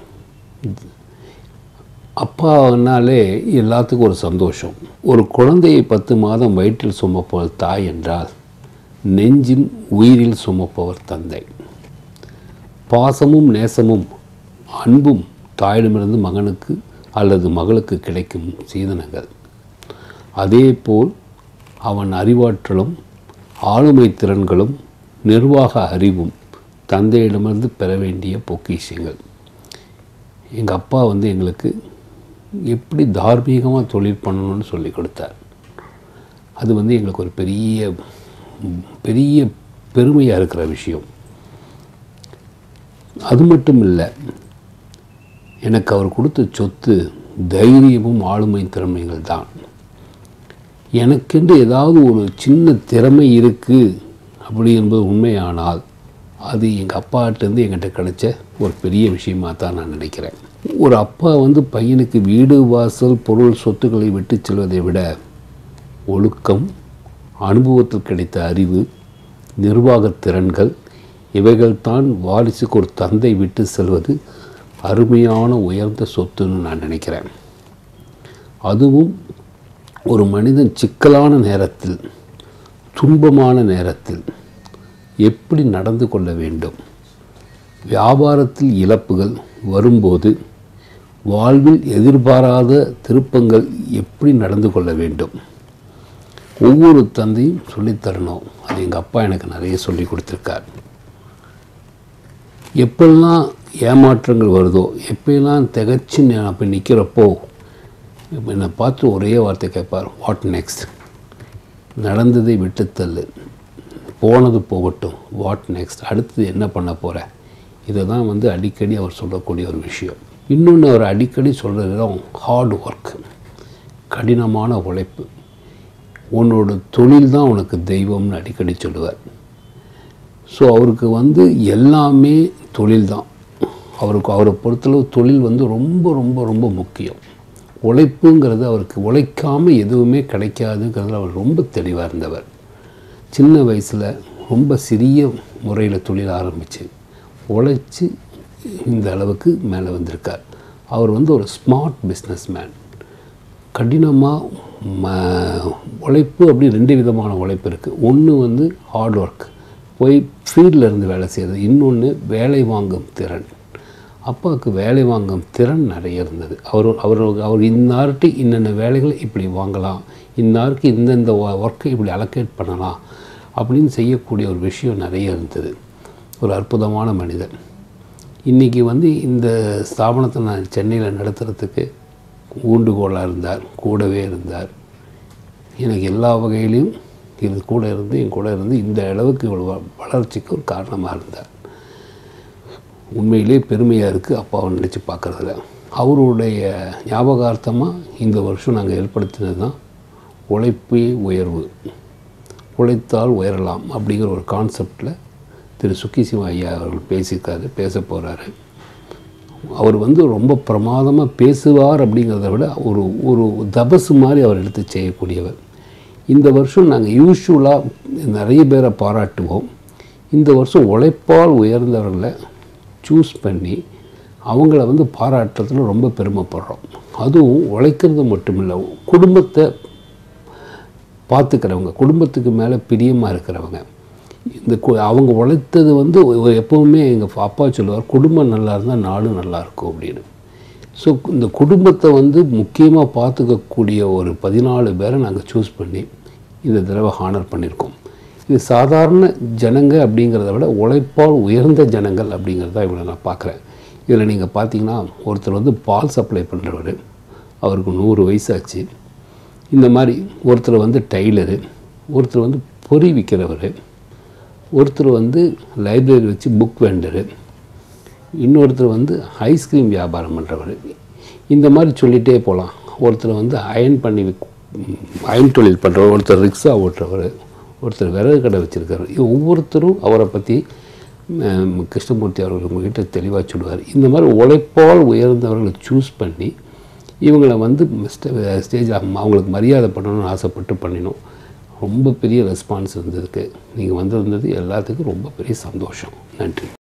அப்பானாலே எல்லாத்துக்கும் ஒரு சந்தோஷம் ஒரு குழந்தையை பத்து மாதம் வயிற்றில் சுமப்பவர் தாய் என்றால் நெஞ்சின் உயிரில் சுமப்பவர் தந்தை பாசமும் நேசமும் அன்பும் தாயிடமிருந்து மகனுக்கு அல்லது மகளுக்கு கிடைக்கும் சீதனங்கள் அதேபோல் அவன் அறிவாற்றலும் ஆளுமை திறன்களும் நிர்வாக அறிவும் தந்தையிடமிருந்து பெற வேண்டிய பொக்கிஷங்கள் எங்கள் அப்பா வந்து எங்களுக்கு எப்படி தார்மீகமாக தொழில் பண்ணணும்னு சொல்லி கொடுத்தார் அது வந்து எங்களுக்கு ஒரு பெரிய பெரிய பெருமையாக இருக்கிற விஷயம் அது மட்டும் இல்லை எனக்கு அவர் கொடுத்த சொத்து தைரியமும் ஆளுமை திறமைகள் தான் எனக்கென்று ஏதாவது ஒரு சின்ன திறமை இருக்குது அப்படி என்பது உண்மையானால் அது எங்கள் அப்பாட்டேருந்து என்கிட்ட கிடைச்ச ஒரு பெரிய விஷயமா தான் நான் நினைக்கிறேன் ஒரு அப்பா வந்து பையனுக்கு வீடு வாசல் பொருள் சொத்துக்களை விட்டு செல்வதை விட ஒழுக்கம் அனுபவத்தில் கிடைத்த அறிவு நிர்வாகத் திறன்கள் இவைகள்தான் வாரிசுக்கு ஒரு தந்தை விட்டு செல்வது அருமையான உயர்ந்த சொத்துன்னு நான் நினைக்கிறேன் அதுவும் ஒரு மனிதன் சிக்கலான நேரத்தில் துன்பமான நேரத்தில் எப்படி நடந்து கொள்ள வேண்டும் வியாபாரத்தில் இழப்புகள் வரும்போது வாழ்வில் எதிர்பாராத திருப்பங்கள் எப்படி நடந்து கொள்ள வேண்டும் ஒவ்வொரு தந்தையும் சொல்லித்தரணும் அது எங்கள் அப்பா எனக்கு நிறைய சொல்லி கொடுத்துருக்கார் எப்பெல்லாம் ஏமாற்றங்கள் வருதோ எப்பெல்லாம் திகச்சு நான் போய் நிற்கிறப்போ என்னை பார்த்து ஒரே வார்த்தை கேட்பார் வாட் நெக்ஸ்ட் நடந்ததை விட்டுத்தள்ளு போனது போகட்டும் வாட் நெக்ஸ்ட் அடுத்தது என்ன பண்ண போகிற இதை தான் வந்து அடிக்கடி அவர் சொல்லக்கூடிய ஒரு விஷயம் இன்னொன்று அவர் அடிக்கடி சொல்கிறது தான் ஹார்ட் ஒர்க் கடினமான உழைப்பு உன்னோட தொழில் தான் உனக்கு தெய்வம்னு அடிக்கடி சொல்லுவார் ஸோ அவருக்கு வந்து எல்லாமே தொழில் தான் அவருக்கு அவரை பொறுத்தளவு தொழில் வந்து ரொம்ப ரொம்ப ரொம்ப முக்கியம் உழைப்புங்கிறது அவருக்கு உழைக்காமல் எதுவுமே கிடைக்காதுங்கிறதுல அவர் ரொம்ப தெளிவாக இருந்தவர் சின்ன வயசில் ரொம்ப சிறிய முறையில் தொழில் ஆரம்பித்து உழைச்சி இந்த அளவுக்கு மேலே வந்திருக்கார் அவர் வந்து ஒரு ஸ்மார்ட் பிஸ்னஸ் மேன் கடினமாக ம உழைப்பு அப்படி ரெண்டு விதமான உழைப்பு இருக்குது ஒன்று வந்து ஹார்ட் ஒர்க் போய் ஃபீல்டில் இருந்து வேலை செய்கிறது இன்னொன்று வேலை வாங்கும் திறன் அப்பாவுக்கு வேலை வாங்கும் திறன் நிறைய இருந்தது அவர் அவர் அவர் இன்னார்ட்டு இன்னென்ன வேலைகளை இப்படி வாங்கலாம் இன்னாருக்கு இந்தந்த ஒர்க்கை இப்படி அலோகேட் பண்ணலாம் அப்படின்னு செய்யக்கூடிய ஒரு விஷயம் நிறைய இருந்தது ஒரு அற்புதமான மனிதன் இன்றைக்கி வந்து இந்த ஸ்தாபனத்தை நான் சென்னையில் நடத்துகிறதுக்கு ஊண்டுகோலாக இருந்தார் கூடவே இருந்தார் எனக்கு எல்லா வகையிலையும் இது கூட இருந்து என் கூட இருந்து இந்த அளவுக்கு இவ்வளோ வ- வளர்ச்சிக்கு ஒரு காரணமாக இருந்தார் உண்மையிலே பெருமையாக இருக்குது அப்பாவை நினச்சி பார்க்குறதுல அவருடைய ஞாபகார்த்தமாக இந்த வருஷம் நாங்கள் ஏற்படுத்தினது தான் உழைப்பே உயர்வு உழைத்தால் உயரலாம் அப்படிங்கிற ஒரு கான்செப்டில் திரு சுக்கிசிவ ஐயா அவர்கள் பேசியிருக்காரு பேச போகிறாரு அவர் வந்து ரொம்ப பிரமாதமாக பேசுவார் அப்படிங்கிறத விட ஒரு ஒரு தபசு மாதிரி அவர் எடுத்து செய்யக்கூடியவர் இந்த வருஷம் நாங்கள் யூஸ்வலாக நிறைய பேரை பாராட்டுவோம் இந்த வருஷம் உழைப்பால் உயர்ந்தவர்களை சூஸ் பண்ணி அவங்கள வந்து பாராட்டுறதுல ரொம்ப பெருமைப்படுறோம் அதுவும் உழைக்கிறது மட்டுமில்லை குடும்பத்தை பார்த்துக்கிறவங்க குடும்பத்துக்கு மேலே பிரியமாக இருக்கிறவங்க இந்த கு- அவங்க உழைத்தது வந்து ஒ- எப்பவுமே எங்கள் அப்பா சொல்லுவார் குடும்பம் நல்லா இருந்தால் நாடு நல்லா இருக்கும் அப்படின்னு ஸோ இந்த குடும்பத்தை வந்து முக்கியமாக பார்த்துக்கக்கூடிய ஒரு பதினாலு பேரை நாங்கள் சூஸ் பண்ணி இந்த தடவை ஹானர் பண்ணியிருக்கோம் இது சாதாரண ஜனங்க அப்படிங்கிறத விட உழைப்பால் உயர்ந்த ஜனங்கள் அப்படிங்கிறத இவங்களை நான் பார்க்குறேன் இதில் நீங்கள் பார்த்தீங்கன்னா ஒருத்தர் வந்து பால் சப்ளை பண்ணுறவர் அவருக்கு நூறு வயசாச்சு இந்த மாதிரி ஒருத்தர் வந்து டைலரு ஒருத்தர் வந்து பொறி விற்கிறவர் ஒருத்தர் வந்து லைப்ரரி வச்சு புக் வெண்டரு இன்னொருத்தர் வந்து ஐஸ்கிரீம் வியாபாரம் பண்ணுறவர் இந்த மாதிரி சொல்லிகிட்டே போகலாம் ஒருத்தர் வந்து அயன் பண்ணி விக்- அயன் தொழில் பண்ணுறவர் ஒருத்தர் ரிக்ஷா ஓட்டுறவர் ஒருத்தர் விறகு கடை வச்சுருக்காரு ஒவ்வொருத்தரும் அவரை பற்றி ம், கிருஷ்ணமூர்த்தி அவர்கள் உங்ககிட்ட தெளிவாக சொல்லுவார் இந்த மாதிரி உழைப்பால் உயர்ந்தவர்களை சூஸ் பண்ணி இவங்களை வந்து ஸ்டேஜ் அவங்களுக்கு மரியாதை பண்ணணும்னு ஆசைப்பட்டு பண்ணினோம் ரொம்ப பெரிய ரெஸ்பான்ஸ் இருந்ததுக்கு நீங்கள் வந்திருந்தது எல்லாத்துக்கும் ரொம்ப பெரிய சந்தோஷம் நன்றி